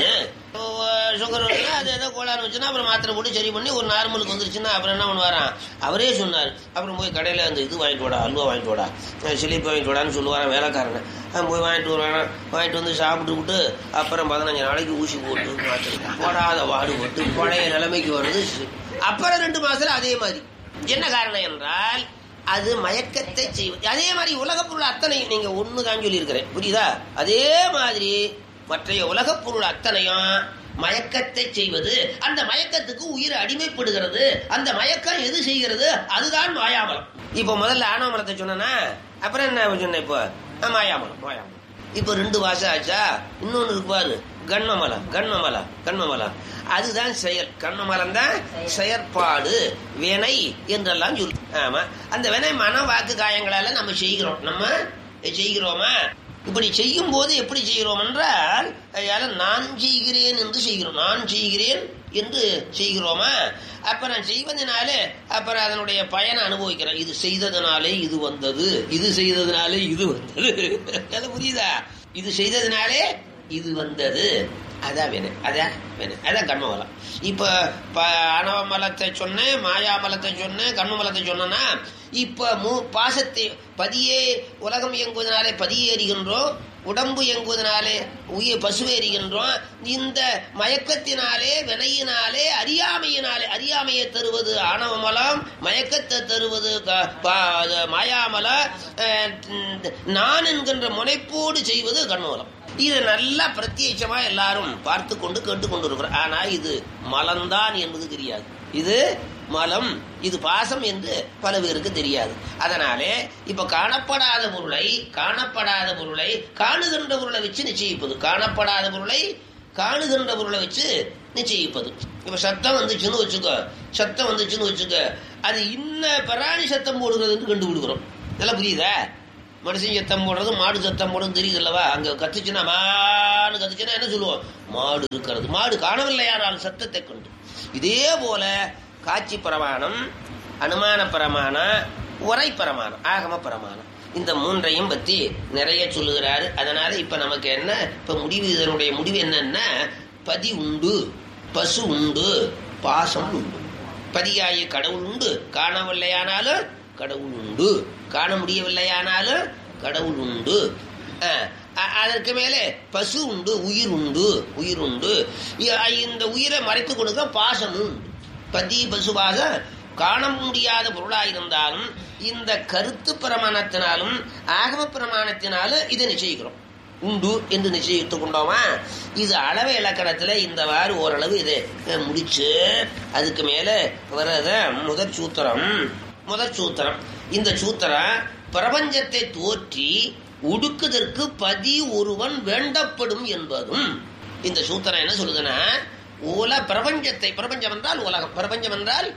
சுகர் அது ஏதோ கோளாறு வச்சுன்னா அப்புறம் மாத்திரை போட்டு சரி பண்ணி ஒரு நார்மலுக்கு வந்துருச்சுன்னா அப்புறம் என்ன பண்ணுவாராம் அவரே சொன்னார் அப்புறம் போய் கடையில் அந்த இது வாங்கிட்டு வாடா அல்வா வாங்கிட்டு வாடா சிலிப்பு வாங்கிட்டு வாடான்னு சொல்லுவாரான் வேலைக்காரனை அவன் போய் வாங்கிட்டு வருவான் வாங்கிட்டு வந்து சாப்பிட்டு விட்டு அப்புறம் பதினஞ்சு நாளைக்கு ஊசி போட்டு மாத்திரை போடாத வாடு போட்டு பழைய நிலைமைக்கு வருது அப்புறம் ரெண்டு மாசத்துல அதே மாதிரி என்ன காரணம் என்றால் அது மயக்கத்தை செய்வது அதே மாதிரி உலகப் பொருள் அத்தனையும் நீங்க ஒண்ணு தான் சொல்லியிருக்கிறேன் புரியுதா அதே மாதிரி மற்றைய உலகப் பொருள் அத்தனையும் மயக்கத்தை செய்வது அந்த மயக்கத்துக்கு உயிர் அடிமைப்படுகிறது அந்த மயக்கம் எது செய்கிறது அதுதான் மாயாமலம் இப்போ முதல்ல ஆணவமலத்தை சொன்னா அப்புறம் என்ன சொன்னேன் இப்போ ஆ, மாயாமலம் மாயாமலம் இப்போ ரெண்டு வாசம் ஆச்சா இன்னொன்னு இருக்கு பாரு கண்மமலம் கண்மமலம் கண்மமலம் அதுதான் செயல் கண்மமலம் தான் செயற்பாடு வினை என்றெல்லாம் சொல்லு ஆமா அந்த வினை மன வாக்கு காயங்களால நம்ம செய்கிறோம் நம்ம செய்கிறோமா இப்படி செய்யும் போது எப்படி செய்கிறோம் என்றால் அதால நான் செய்கிறேன் என்று செய்கிறோம் நான் செய்கிறேன் என்று செய்கிறோமா அப்ப நான் செய்வதனாலே அப்புறம் அதனுடைய பயனை அனுபவிக்கிறேன் இது செய்ததனாலே இது வந்தது இது செய்ததனாலே இது வந்தது அது புரியுதா இது செய்ததனாலே இது வந்தது அதான் வேணும் அதான் வேணும் அதான் கர்மமலம் இப்ப ப- அணவ மலத்தை சொன்னேன் மாயா மலத்தை சொன்னேன் கர்ம மலத்தை சொன்னேன்னா இப்ப மூ பாசத்தை பதியே உலகம் இயங்குவதனாலே பதியே எறிகின்றோம் உடம்பு இயங்குவதனாலே உயிர் பசுவை எறிகின்றோம் இந்த மயக்கத்தினாலே வினையினாலே அறியாமையினாலே அறியாமையை தருவது ஆணவ மலம் மயக்கத்தை தருவது க- பா- அது மாயாமலம் அஹ், நான் என்கின்ற முனைப்போடு செய்வது கண்மலம் இது நல்லா பிரத்யட்சமா எல்லாரும் பார்த்து கொண்டு கேட்டுக்கொண்டு இருக்கிறோம் ஆனா இது மலம்தான் என்பது தெரியாது இது மலம் இது பாசம் என்று பல பேருக்கு தெரியாது அதனாலே இப்ப காணப்படாத பொருளை காணப்படாத பொருளை காணுகின்ற பொருளை வச்சு நிச்சயிப்பது காணப்படாத பொருளை காணுகின்ற பொருளை வச்சு நிச்சயிப்பது இப்ப சத்தம் வந்துச்சுன்னு வச்சுக்கோ சத்தம் வந்துச்சுன்னு வச்சுக்கோ அது இன்ன பிராணி சத்தம் போடுகிறதுன்னு கண்டுபிடிக்கிறோம் நல்லா புரியுதா மனுஷன் சத்தம் போடுறது மாடு சத்தம் போடுறது தெரியுது அல்லவா அங்க கத்துச்சுன்னா மாடு கத்துச்சுன்னா என்ன சொல்லுவோம் மாடு இருக்கிறது மாடு காணவில்லையானால் சத்தத்தை கொண்டு இதே போல காட்சி பிரமாணம் அனுமான பிரமாணம் உரை பிரமாணம் ஆகம பிரமாணம் இந்த மூன்றையும் பத்தி நிறைய சொல்லுகிறாரு அதனால இப்ப நமக்கு என்ன இப்ப முடிவு இதனுடைய முடிவு என்னன்னா பதி உண்டு பசு உண்டு பாசம் உண்டு பதியாய கடவுள் உண்டு காணவில்லையானாலும் கடவுள் உண்டு காண முடியவில்லையானாலும் கடவுள் உண்டு அஹ், அ- அதற்கு மேலே பசு உண்டு உயிர் உண்டு உயிர் உண்டு இ- இந்த உயிரை மறைத்து கொடுக்க பாசமும் உண்டு பதி பசுவாக காண முடியாத பொருளாயிருந்தாலும் இந்த கருத்து பிரமாணத்தினாலும் ஆகம பிரமாணத்தினாலும் இதை நிச்சயிக்கிறோம் உண்டு என்று நிச்சயித்துக் கொண்டோமா இது அளவு இலக்கணத்துல இந்த வாறு ஓரளவு இதை அஹ், முடிச்சு அதுக்கு மேல வர்றத முதற் சூத்திரம் முதற் சூத்திரம் இந்த சூத்திரம் பிரபஞ்சத்தை தோற்றி ஒடுக்குதற்கு பதி ஒருவன் வேண்டப்படும் என்பதும் இந்த சூத்திரம் என்ன சொல்லுதுன்னா உல பிரபஞ்சத்தை பிரபஞ்சம் என்றால் உலகம் பிரபஞ்சம் என்றால்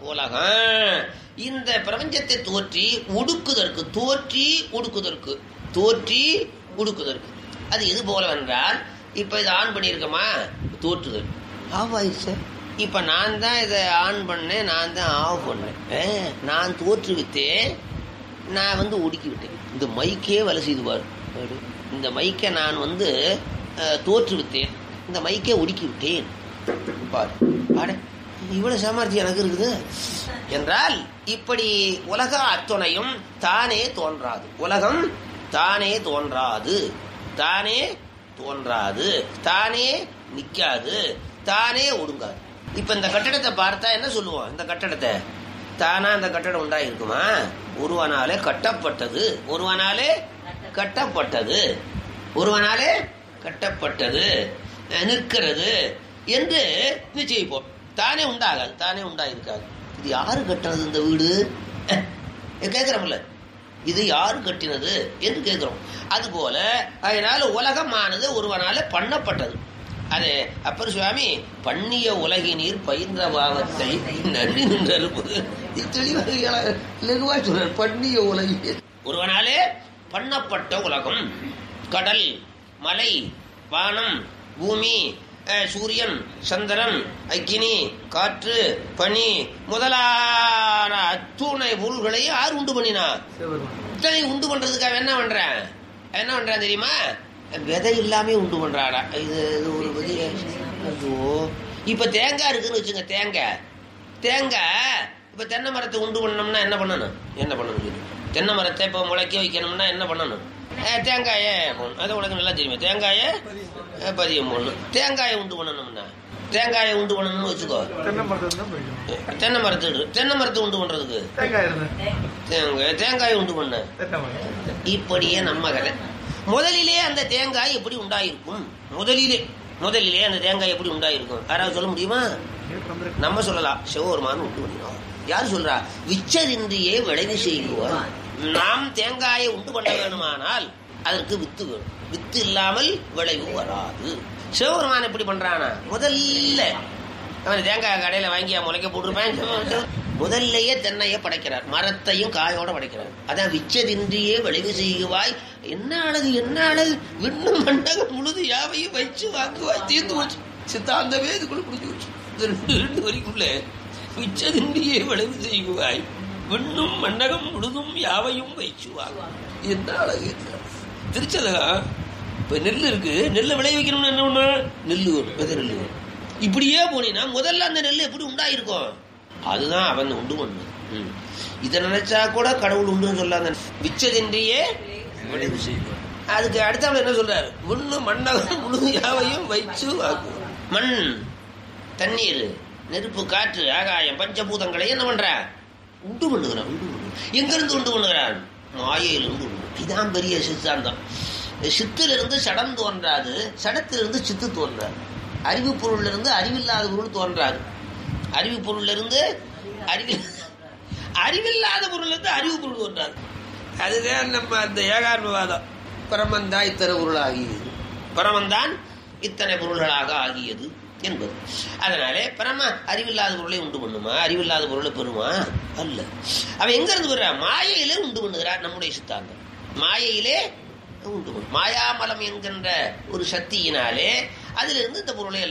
உலகம் இந்த பிரபஞ்சத்தை தோற்றி ஒடுக்குதற்கு தோற்றி ஒடுக்குதற்கு தோற்றி ஒடுக்குதற்கு அது எது போலவென்றால் இப்ப இது ஆன் பண்ணியிருக்கோமா தோற்றுதல் ஆஃப் ஆயிடுச்சு இப்ப நான் தான் இதை ஆன் பண்ணேன் நான் தான் ஆஃப் பண்ணேன் ஏ, நான் தோற்றுவித்தேன் நான் வந்து ஒடுக்கி விட்டேன் இந்த மைக்கே வேலை செய்து பாரு பாரு. இந்த மைக்கை நான் வந்து அஹ், தோற்றுவித்தேன் இந்த மைக்கை ஒடுக்கி விட்டேன் பாரு அட இவ்வளவு சாமர்த்தியம் எனக்கு இருக்குது என்றால் இப்படி உலக அத்துணையும் தானே தோன்றாது உலகம் தானே தோன்றாது தானே தோன்றாது தானே நிக்காது தானே ஒடுங்காது இப்ப இந்த கட்டடத்தை பார்த்தா என்ன சொல்லுவோம் இந்த கட்டடத்தை தானா அந்த கட்டடம் உண்டாயிருக்குமா ஒருவனாலே கட்டப்பட்டது ஒருவனாலே கட்டப்பட்டது ஒருவனாலே கட்டப்பட்டது அஹ், நிற்கிறது என்று நிச்சயிப்போம் தானே உண்டாகாது தானே உண்டாயிருக்காது இது யாரு கட்டினது இந்த வீடு கேட்கிறோம்ல இது யாரு கட்டினது என்று கேட்கிறோம் அதுபோல அதனால உலகமானது ஒருவனால பண்ணப்பட்டது அது அப்பர் சுவாமி பண்ணிய உலகினீர் பயின்ற பாவத்தை நன்றி நின்றறுப்பது இது தெளிவாக இல- இலகுவா சொல்றார் பண்ணிய உலகினீர் ஒருவனாலே பண்ணப்பட்ட உலகம் கடல் மலை வானம் பூமி அஹ், சூரியன் சந்திரன் அக்கினி காற்று பனி முதலான அத்துணை பொருள்களை யார் உண்டு பண்ணினா இத்தனை உண்டு பண்றதுக்காக என்ன பண்றேன் என்ன பண்றான் தெரியுமா விதை இல்லாம உண்டு பண்றாடா இது இது ஒரு விதை ஐயோ இப்ப தேங்காய் இருக்குன்னு வச்சுங்க தேங்காய் தேங்காய் இப்ப தென்னை மரத்தை உண்டு பண்ணோம்னா என்ன பண்ணணும் என்ன பண்ணணும் சொல்லு. தென்னை மரத்தை இப்ப முளைக்க வைக்கணும்னா என்ன பண்ணணும் அஹ், தேங்காயை போடணும். அது உனக்கு நல்லா தெரியுமே தேங்காயை அஹ், பதியம் போடணும் தேங்காயை உண்டு பண்ணணும்னா தேங்காயை உண்டு பண்ணணும்னு வச்சுக்கோ தென்னை மரத்தை இடு. தென்னை மரத்தை உண்டு பண்றதுக்கு தேங்காய் தேங்காயை உண்டு பண்ண இப்படியே நம்ம கதை முதலிலே அந்த தேங்காய் எப்படி உண்டாயிருக்கும் முதலிலே முதலிலே அந்த தேங்காய் எப்படி உண்டாயிருக்கும் யாராவது சொல்ல முடியுமா நம்ம சொல்லலாம் சிவபெருமான் உண்டு பண்ணினோம் யார் சொல்றா விச்சதின்றியே விளைவு செய்வோம் நாம் தேங்காயை உண்டு பண்ண வேணுமானால் அதற்கு வித்து வேணும் வித்து இல்லாமல் விளைவு வராது சிவபெருமான் எப்படி பண்றானா முதல்ல அவன் தேங்காய் கடையில வாங்கி முளைக்க போட்டிருப்பேன் சிவ- சிவ- முதல்லயே தென்னையை படைக்கிறார் மரத்தையும் காயோட படைக்கிறார் அதான் விச்சதின்றியே விளைவு செய்குவாய் என்ன அழகு என்ன அழகு விண்ணும் மண்டகம் முழுது யாவையும் வச்சு வாக்குவாய் தீர்ந்து போச்சு சித்தாந்தமே இதுக்குள்ள புரிஞ்சு போச்சு இந்த ரெண்டு ரெண்டு வரிக்குள்ள விச்சதின்றியே விளைவு செய்குவாய் விண்ணும் மண்டகம் முழுதும் யாவையும் வைச்சு வாங்க என்ன அழகு என்ன திருச்சலகா இப்ப நெல் இருக்கு நெல்லை விளைய வைக்கணும்னு என்ன ஒண்ணு நெல் வேணும் விதை நெல் வேணும் இப்படியே போனீங்கன்னா முதல்ல அந்த நெல் எப்படி உண்டாயிருக்கும் அதுதான் அவன் உண்டு பண்ணது ம். இதை நினைச்சா கூட கடவுள் உண்டுன்னு சொல்லாங்க விச்சதின்றியே விளைவு செய்வார் அதுக்கு அடுத்தவன் என்ன சொல்றாரு விண்ணு மண்ணகம் முழு யாவையும் வைச்சு வாக்கு மண் தண்ணீர் நெருப்பு காற்று ஆகாயம் பஞ்சபூதங்களை என்ன பண்றான் உண்டு பண்ணுகிறான் உண்டு பண்ணுகிறான் எங்கிருந்து உண்டு பண்ணுகிறான் மாயையிலிருந்து உண்டு இதான் பெரிய சித்தாந்தம் சித்திலிருந்து சடம் தோன்றாது சடத்திலிருந்து சித்து தோன்றாது அறிவு பொருளிலிருந்து அறிவில்லாத பொருள் தோன்றாது அறிவு பொருளிலிருந்து அறிவு அறிவில்லாத பொருளிலிருந்து அறிவு பொருள் தோன்றாது அதுதான் நம்ம அந்த ஏகான்மவாதம் பரமந்தா இத்தர பொருளாகி பரமந்தான் இத்தனை பொருள்களாக ஆகியது என்பது அதனாலே பரம அறிவில்லாத பொருளை உண்டு பண்ணுமா அறிவில்லாத பொருளை பெறுமா அல்ல அவன் எங்க இருந்து பெறுறான் மாயையிலே உண்டு பண்ணுகிறார் நம்முடைய சித்தாந்தம் மாயையிலே உண்டு பண்ணும் மாயாமலம் என்கின்ற ஒரு சக்தியினாலே அதிலிருந்து இந்த பொருளை எல்லாம்